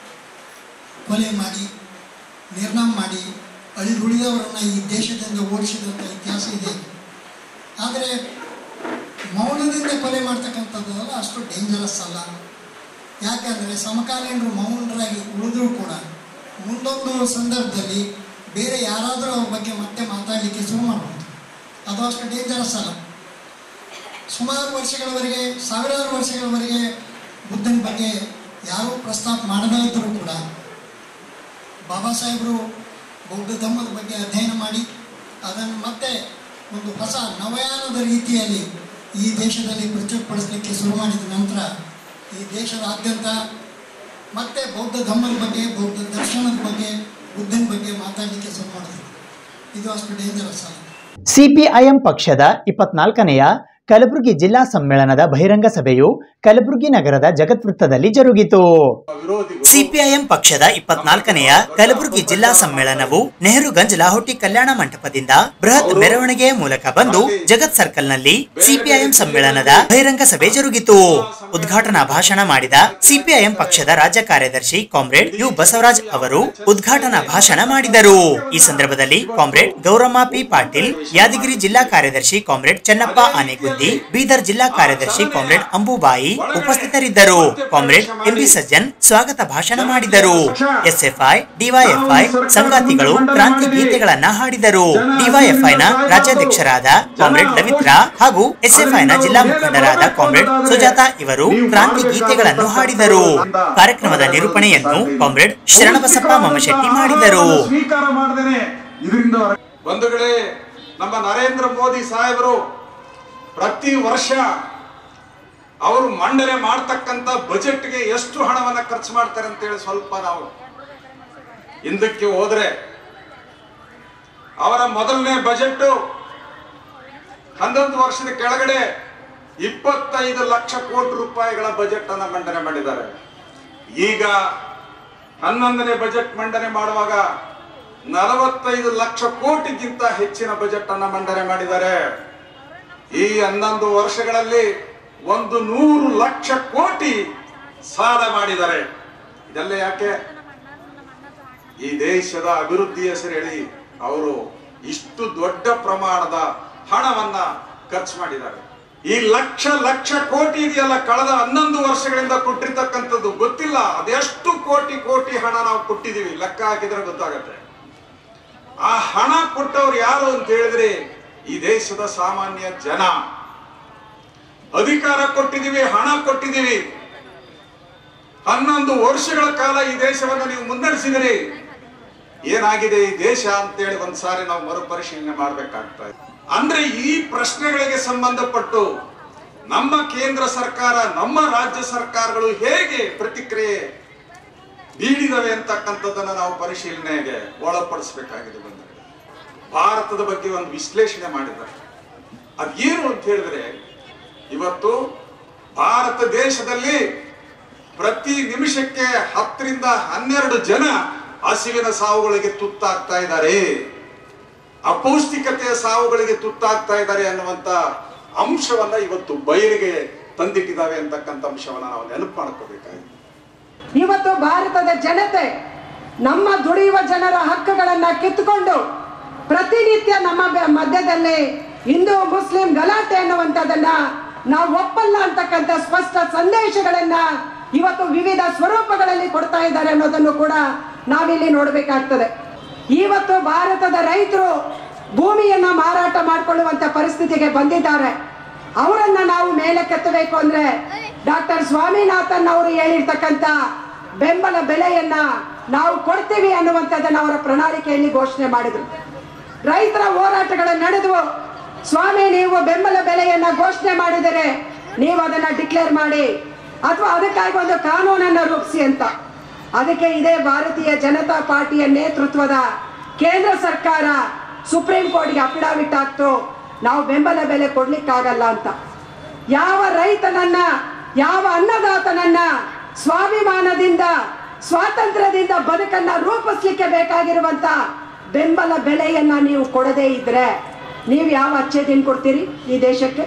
ಕೊಲೆ ಮಾಡಿ ನಿರ್ನಾಮ ಮಾಡಿ ಅಳಿದುಳಿದವರನ್ನು ಈ ದೇಶದಿಂದ ಓಡಿಸಿದಂಥ ಇತಿಹಾಸ ಇದೆ ಆದರೆ ಮೌನದಿಂದ ಕೊಲೆ ಮಾಡ್ತಕ್ಕಂಥದ್ದಲ್ಲ ಅಷ್ಟು ಡೇಂಜರಸ್ ಅಲ್ಲ ಯಾಕಂದರೆ ಸಮಕಾಲೀನರು ಮೌನರಾಗಿ ಉಳಿದ್ರೂ ಕೂಡ ಮುಂದೊಂದು ಸಂದರ್ಭದಲ್ಲಿ ಬೇರೆ ಯಾರಾದರೂ ಅವ್ರ ಬಗ್ಗೆ ಮತ್ತೆ ಮಾತಾಡಲಿಕ್ಕೆ ಶುರು ಮಾಡ್ಬೋದು ಅದು ಅಷ್ಟು ಡೇಂಜರಸ್ ಅಲ್ಲ ಸುಮಾರು ವರ್ಷಗಳವರೆಗೆ ಸಾವಿರಾರು ವರ್ಷಗಳವರೆಗೆ ಬುದ್ಧನ ಬಗ್ಗೆ ಯಾರೂ ಪ್ರಸ್ತಾಪ ಮಾಡದೇ ಇದ್ದರೂ ಕೂಡ ಬಾಬಾ ಸಾಹೇಬರು ಬೌದ್ಧ ಧರ್ಮದ ಬಗ್ಗೆ ಅಧ್ಯಯನ ಮಾಡಿ ಅದನ್ನು ಮತ್ತೆ ಒಂದು ಹೊಸ ನವಯಾನದ ರೀತಿಯಲ್ಲಿ ಈ ದೇಶದಲ್ಲಿ ಪ್ರಚುರಪಡಿಸಲಿಕ್ಕೆ ಶುರು ಮಾಡಿದ ನಂತರ ಈ ದೇಶದಾದ್ಯಂತ ಮತ್ತೆ ಬೌದ್ಧ ಧರ್ಮದ ಬಗ್ಗೆ ಬೌದ್ಧ ದರ್ಶನದ ಬಗ್ಗೆ ಬುದ್ಧನ ಬಗ್ಗೆ ಮಾತಾಡಲಿಕ್ಕೆ ಶುರು ಮಾಡಿದ್ರು ಇದು ಅಷ್ಟು ಡೇಂಜರಸ್ ಅಲ್ಲ ಸಿಪಿಐಎಂ ಪಕ್ಷದ ಇಪ್ಪತ್ನಾಲ್ಕನೆಯ ಕಲಬುರಗಿ ಜಿಲ್ಲಾ ಸಮ್ಮೇಳನದ ಬಹಿರಂಗ ಸಭೆಯು ಕಲಬುರಗಿ ನಗರದ ಜಗತ್ವೃತ್ತದಲ್ಲಿ ಜರುಗಿತು ಸಿಪಿಐಎಂ ಪಕ್ಷದ ಇಪ್ಪತ್ನಾಲ್ಕನೆಯ ಕಲಬುರಗಿ ಜಿಲ್ಲಾ ಸಮ್ಮೇಳನವು ನೆಹರುಗಂಜ್ ಲಾಹೋಟಿ ಕಲ್ಯಾಣ ಮಂಟಪದಿಂದ ಬೃಹತ್ ಮೆರವಣಿಗೆಯ ಮೂಲಕ ಬಂದು ಜಗತ್ ಸರ್ಕಲ್ನಲ್ಲಿ ಸಿಪಿಐಎಂ ಸಮ್ಮೇಳನದ ಬಹಿರಂಗ ಸಭೆ ಜರುಗಿತು ಉದ್ಘಾಟನಾ ಭಾಷಣ ಮಾಡಿದ ಸಿಪಿಐಎಂ ಪಕ್ಷದ ರಾಜ್ಯ ಕಾರ್ಯದರ್ಶಿ ಕಾಮ್ರೇಡ್ ಯು ಬಸವರಾಜ್ ಅವರು ಉದ್ಘಾಟನಾ ಭಾಷಣ ಮಾಡಿದರು ಈ ಸಂದರ್ಭದಲ್ಲಿ ಕಾಮ್ರೇಡ್ ಗೌರಮ್ಮ ಪಿ ಪಾಟೀಲ್ ಯಾದಗಿರಿ ಜಿಲ್ಲಾ ಕಾರ್ಯದರ್ಶಿ ಕಾಮ್ರೇಡ್ ಚೆನ್ನಪ್ಪ ಆನೆಗುಂದಿ ಬೀದರ್ ಜಿಲ್ಲಾ ಕಾರ್ಯದರ್ಶಿ ಕಾಮ್ರೇಡ್ ಅಂಬುಬಾಯಿ ಉಪಸ್ಥಿತರಿದ್ದರು ಕಾಮ್ರೇಡ್ ಎಂಬಿ ಸಜ್ಜನ್ ಸ್ವಾಗತ ಭಾಷಣ ಮಾಡಿದರು ಎಸ್ಎಫ್ಐ ಡಿವೈಎಫ್ಐ ಸಂಗಾತಿಗಳು ಕ್ರಾಂತಿ ಗೀತೆಗಳನ್ನ ಹಾಡಿದರು ಡಿವೈಎಫ್ಐ ನ ರಾಜ್ಯಾಧ್ಯಕ್ಷರಾದ ಕಾಮ್ರೇಡ್ ಲವಿತ್ರಾ ಹಾಗೂ ಎಸ್ಎಫ್ಐ ನ ಜಿಲ್ಲಾ ಮುಖಂಡರಾದ ಕಾಮ್ರೇಡ್ ಸುಜಾತಾ ಇವರು ಕ್ರಾಂತಿ ಗೀತೆಗಳನ್ನು ಹಾಡಿದರು ಕಾರ್ಯಕ್ರಮದ ನಿರೂಪಣೆಯನ್ನು ಕಾಮ್ರೇಡ್ ಶರಣಬಸಪ್ಪ ಮಮಶೆಟ್ಟಿ ಮಾಡಿದರು ಸ್ವೀಕಾರ ಮಾಡದೇನೆ ಇದರಿಂದ ಬಂಧುಗಳೇ ನಮ್ಮ ನರೇಂದ್ರ ಮೋದಿ ಸಾಹೇಬರು ಪ್ರತಿ ವರ್ಷ ಅವರು ಮಂಡನೆ ಮಾಡ್ತಕ್ಕಂಥ ಬಜೆಟ್ಗೆ ಎಷ್ಟು ಹಣವನ್ನ ಖರ್ಚು ಮಾಡ್ತಾರೆ ಅಂತೇಳಿ ಸ್ವಲ್ಪ ನಾವು ಹಿಂದಕ್ಕೆ ಹೋದ್ರೆ ಅವರ ಮೊದಲನೇ ಬಜೆಟ್ ಹನ್ನೊಂದು ವರ್ಷದ ಕೆಳಗಡೆ ಇಪ್ಪತ್ತೈದು ಲಕ್ಷ ಕೋಟಿ ರೂಪಾಯಿಗಳ ಬಜೆಟ್ ಅನ್ನ ಮಂಡನೆ ಮಾಡಿದ್ದಾರೆ ಈಗ ಹನ್ನೊಂದನೇ ಬಜೆಟ್ ಮಂಡನೆ ಮಾಡುವಾಗ ನಲವತ್ತೈದು ಲಕ್ಷ ಕೋಟಿಗಿಂತ ಹೆಚ್ಚಿನ ಬಜೆಟ್ ಅನ್ನ ಮಂಡನೆ ಮಾಡಿದ್ದಾರೆ ಈ ಹನ್ನೊಂದು ವರ್ಷಗಳಲ್ಲಿ ಒಂದು ನೂರು ಲಕ್ಷ ಕೋಟಿ ಸಾಲ ಮಾಡಿದ್ದಾರೆ ಇದೆಲ್ಲ ಯಾಕೆ ಈ ದೇಶದ ಅಭಿವೃದ್ಧಿ ಹೆಸರು ಹೇಳಿ ಅವರು ಇಷ್ಟು ದೊಡ್ಡ ಪ್ರಮಾಣದ ಹಣವನ್ನ ಖರ್ಚು ಮಾಡಿದ್ದಾರೆ ಈ ಲಕ್ಷ ಲಕ್ಷ ಕೋಟಿ ಇದೆಯಲ್ಲ ಕಳೆದ ಹನ್ನೊಂದು ವರ್ಷಗಳಿಂದ ಕೊಟ್ಟಿರ್ತಕ್ಕಂಥದ್ದು ಗೊತ್ತಿಲ್ಲ ಅದೆಷ್ಟು ಕೋಟಿ ಕೋಟಿ ಹಣ ನಾವು ಕೊಟ್ಟಿದೀವಿ ಲೆಕ್ಕ ಹಾಕಿದ್ರೆ ಗೊತ್ತಾಗತ್ತೆ ಆ ಹಣ ಕೊಟ್ಟವ್ರು ಯಾರು ಅಂತ ಹೇಳಿದ್ರೆ ಈ ದೇಶದ ಸಾಮಾನ್ಯ ಜನ ಅಧಿಕಾರ ಕೊಟ್ಟಿದೀವಿ ಹಣ ಕೊಟ್ಟಿದೀವಿ ಹನ್ನೊಂದು ವರ್ಷಗಳ ಕಾಲ ಈ ದೇಶವನ್ನು ನೀವು ಮುನ್ನಡೆಸಿದಿರಿ ಏನಾಗಿದೆ ಈ ದೇಶ ಅಂತೇಳಿ ಒಂದ್ಸಾರಿ ನಾವು ಮರುಪರಿಶೀಲನೆ ಮಾಡ್ಬೇಕಾಗ್ತಾ ಇದೆ ಅಂದ್ರೆ ಈ ಪ್ರಶ್ನೆಗಳಿಗೆ ಸಂಬಂಧಪಟ್ಟು ನಮ್ಮ ಕೇಂದ್ರ ಸರ್ಕಾರ ನಮ್ಮ ರಾಜ್ಯ ಸರ್ಕಾರಗಳು ಹೇಗೆ ಪ್ರತಿಕ್ರಿಯೆ ನೀಡಿದವೆ ಅಂತಕ್ಕಂಥದ್ದನ್ನ ನಾವು ಪರಿಶೀಲನೆಗೆ ಒಳಪಡಿಸಬೇಕಾಗಿದೆ ಬಂದರೆ ಭಾರತದ ಬಗ್ಗೆ ಒಂದು ವಿಶ್ಲೇಷಣೆ ಮಾಡಿದ್ದಾರೆ ಅದೇನು ಅಂತ ಹೇಳಿದ್ರೆ ಇವತ್ತು ಭಾರತ ದೇಶದಲ್ಲಿ ಪ್ರತಿ ನಿಮಿಷಕ್ಕೆ ಹತ್ತರಿಂದ ಹನ್ನೆರಡು ಜನ ಹಸಿವಿನ ಸಾವುಗಳಿಗೆ ತುತ್ತಾಗ್ತಾ ಇದ್ದಾರೆ ಅಪೌಷ್ಟಿಕತೆಯ ಸಾವುಗಳಿಗೆ ತುತ್ತಾಗ್ತಾ ಇದ್ದಾರೆ ಅನ್ನುವಂತ ಅಂಶವನ್ನ ಇವತ್ತು ಬಯಲಿಗೆ ತಂದಿಟ್ಟಿದ್ದಾವೆ ಅಂತಕ್ಕಂಥ ಅಂಶವನ್ನ ನಾವು ನೆನಪು ಮಾಡ್ಕೋಬೇಕಾಗಿದೆ ಇವತ್ತು ಭಾರತದ ಜನತೆ ನಮ್ಮ ದುಡಿಯುವ ಜನರ ಹಕ್ಕುಗಳನ್ನ ಕಿತ್ತುಕೊಂಡು ಪ್ರತಿನಿತ್ಯ ನಮ್ಮ ಬೆ- ಮಧ್ಯದಲ್ಲಿ ಹಿಂದೂ ಮುಸ್ಲಿಂ ಗಲಾಟೆ ಅನ್ನುವಂಥದ್ದನ್ನ ನಾವು ಒಪ್ಪಲ್ಲ ಅಂತಕ್ಕಂಥ ಸ್ಪಷ್ಟ ಸಂದೇಶಗಳನ್ನ ಇವತ್ತು ವಿವಿಧ ಸ್ವರೂಪಗಳಲ್ಲಿ ಕೊಡ್ತಾ ಇದ್ದಾರೆ ಅನ್ನೋದನ್ನು ಕೂಡ ನಾವಿಲ್ಲಿ ನೋಡಬೇಕಾಗ್ತದೆ ಇವತ್ತು ಭಾರತದ ರೈತರು ಭೂಮಿಯನ್ನ ಮಾರಾಟ ಮಾಡಿಕೊಳ್ಳುವಂತ ಪರಿಸ್ಥಿತಿಗೆ ಬಂದಿದ್ದಾರೆ ಅವರನ್ನ ನಾವು ಮೇಲಕ್ಕೆತ್ತಬೇಕು ಅಂದ್ರೆ ಡಾಕ್ಟರ್ ಸ್ವಾಮಿನಾಥನ್ ಅವರು ಹೇಳಿರ್ತಕ್ಕಂಥ ಬೆಂಬಲ ಬೆಲೆಯನ್ನ ನಾವು ಕೊಡ್ತೀವಿ ಅನ್ನುವಂಥದ್ದನ್ನ ಅವರ ಪ್ರಣಾಳಿಕೆಯಲ್ಲಿ ಘೋಷಣೆ ಮಾಡಿದ್ರು ರೈತರ ಹೋರಾಟಗಳು ನಡೆದವು ಸ್ವಾಮಿ ನೀವು ಬೆಂಬಲ ಬೆಲೆಯನ್ನ ಘೋಷಣೆ ಮಾಡಿದರೆ ನೀವು ಅದನ್ನ ಡಿಕ್ಲೇರ್ ಮಾಡಿ ಅಥವಾ ಅದಕ್ಕಾಗಿ ಒಂದು ಕಾನೂನನ್ನ ರೂಪಿಸಿ ಅಂತ ಅದಕ್ಕೆ ಇದೇ ಭಾರತೀಯ ಜನತಾ ಪಾರ್ಟಿಯ ನೇತೃತ್ವದ ಕೇಂದ್ರ ಸರ್ಕಾರ ಸುಪ್ರೀಂ ಕೋರ್ಟ್ಗೆ ಅಫಿಡಾವಿಟ್ ಹಾಕ್ತು ನಾವು ಬೆಂಬಲ ಬೆಲೆ ಕೊಡ್ಲಿಕ್ಕಾಗಲ್ಲ ಅಂತ ಯಾವ ರೈತನನ್ನ ಯಾವ ಅನ್ನದಾತನನ್ನ ಸ್ವಾಭಿಮಾನದಿಂದ ಸ್ವಾತಂತ್ರ್ಯದಿಂದ ಬದುಕನ್ನ ರೂಪಿಸ್ಲಿಕ್ಕೆ ಬೇಕಾಗಿರುವಂತ ಬೆಂಬಲ ಬೆಲೆಯನ್ನ ನೀವು ಕೊಡದೇ ಇದ್ರೆ ನೀವು ಯಾವ ಅಚ್ಚೆ ದಿನ ಕೊಡ್ತೀರಿ ಈ ದೇಶಕ್ಕೆ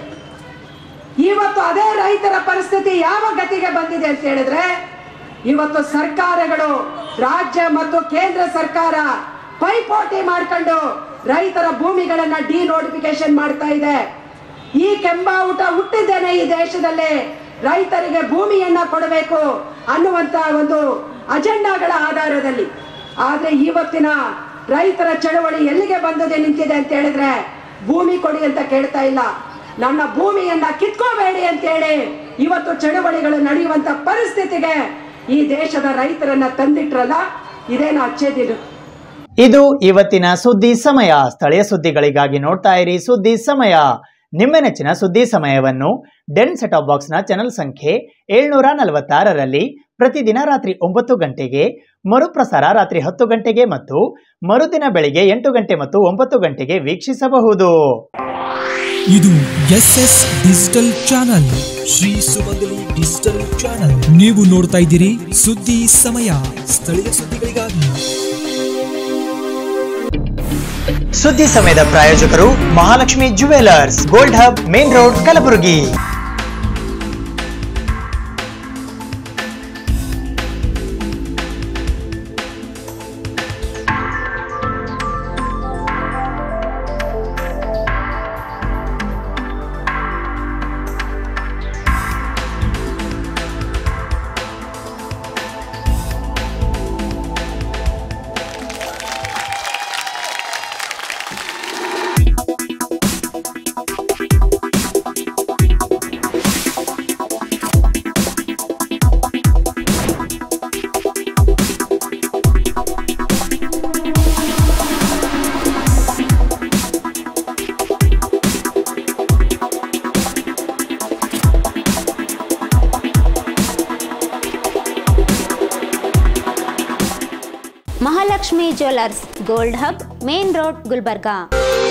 ಇವತ್ತು ಅದೇ ರೈತರ ಪರಿಸ್ಥಿತಿ ಯಾವ ಗತಿಗೆ ಬಂದಿದೆ ಅಂತ ಹೇಳಿದ್ರೆ ಇವತ್ತು ಸರ್ಕಾರಗಳು ರಾಜ್ಯ ಮತ್ತು ಕೇಂದ್ರ ಸರ್ಕಾರ ಪೈಪೋಟಿ ಮಾಡ್ಕೊಂಡು ರೈತರ ಭೂಮಿಗಳನ್ನ ಡಿ ನೋಟಿಫಿಕೇಶನ್ ಮಾಡ್ತಾ ಇದೆ ಈ ಕೆಂಬಾವುಟ ಹುಟ್ಟಿದ್ದೇನೆ ಈ ದೇಶದಲ್ಲಿ ರೈತರಿಗೆ ಭೂಮಿಯನ್ನ ಕೊಡಬೇಕು ಅನ್ನುವಂತ ಒಂದು ಅಜೆಂಡಾಗಳ ಆಧಾರದಲ್ಲಿ ಆದ್ರೆ ಇವತ್ತಿನ ರೈತರ ಚಳವಳಿ ಎಲ್ಲಿಗೆ ಬಂದದೆ ನಿಂತಿದೆ ಅಂತ ಹೇಳಿದ್ರೆ ಭೂಮಿ ಕೊಡಿ ಅಂತ ಕೇಳ್ತಾ ಇಲ್ಲ ನನ್ನ ಭೂಮಿಯನ್ನ ಕಿತ್ಕೋಬೇಡಿ ಅಂತ ಹೇಳಿ ಇವತ್ತು ಚಳವಳಿಗಳು ನಡೆಯುವಂತ ಪರಿಸ್ಥಿತಿಗೆ ಈ ದೇಶದ ರೈತರನ್ನ ತಂದಿಟ್ರಲ್ಲ ಇದೇನು ಅಚ್ಚೇದಿದು ಇದು ಇವತ್ತಿನ ಸುದ್ದಿ ಸಮಯ ಸ್ಥಳೀಯ ಸುದ್ದಿಗಳಿಗಾಗಿ ನೋಡ್ತಾ ಇರಿ ಸುದ್ದಿ ಸಮಯ ನಿಮ್ಮ ನೆಚ್ಚಿನ ಸುದ್ದಿ ಸಮಯವನ್ನು ಡೆನ್ ಸೆಟಾಪ್ ಬಾಕ್ಸ್ನ ಚಾನೆಲ್ ಸಂಖ್ಯೆ ಏಳ್ನೂರ ನಲವತ್ತಾರರಲ್ಲಿ ಪ್ರತಿದಿನ ರಾತ್ರಿ ಒಂಬತ್ತು ಗಂಟೆಗೆ ಮರುಪ್ರಸಾರ ರಾತ್ರಿ ಹತ್ತು ಗಂಟೆಗೆ ಮತ್ತು ಮರುದಿನ ಬೆಳಿಗ್ಗೆ ಎಂಟು ಗಂಟೆ ಮತ್ತು ಒಂಬತ್ತು ಗಂಟೆಗೆ ವೀಕ್ಷಿಸಬಹುದು ಇದು S S digital channel Shri Sumangali digital channel ನೀವು ನೋಡ್ತಾ ಇದ್ದೀರಿ ಸುದ್ದಿ ಸಮಯ ಸ್ಥಳೀಯ ಸುದ್ದಿಗಳಿಗಾಗಿ ಸುದ್ದಿ ಸಮಯದ ಪ್ರಾಯೋಜಕರು Mahalakshmi jewellers gold hub main road Kalaburagi Mahalakshmi jewellers gold hub main road Gulbarga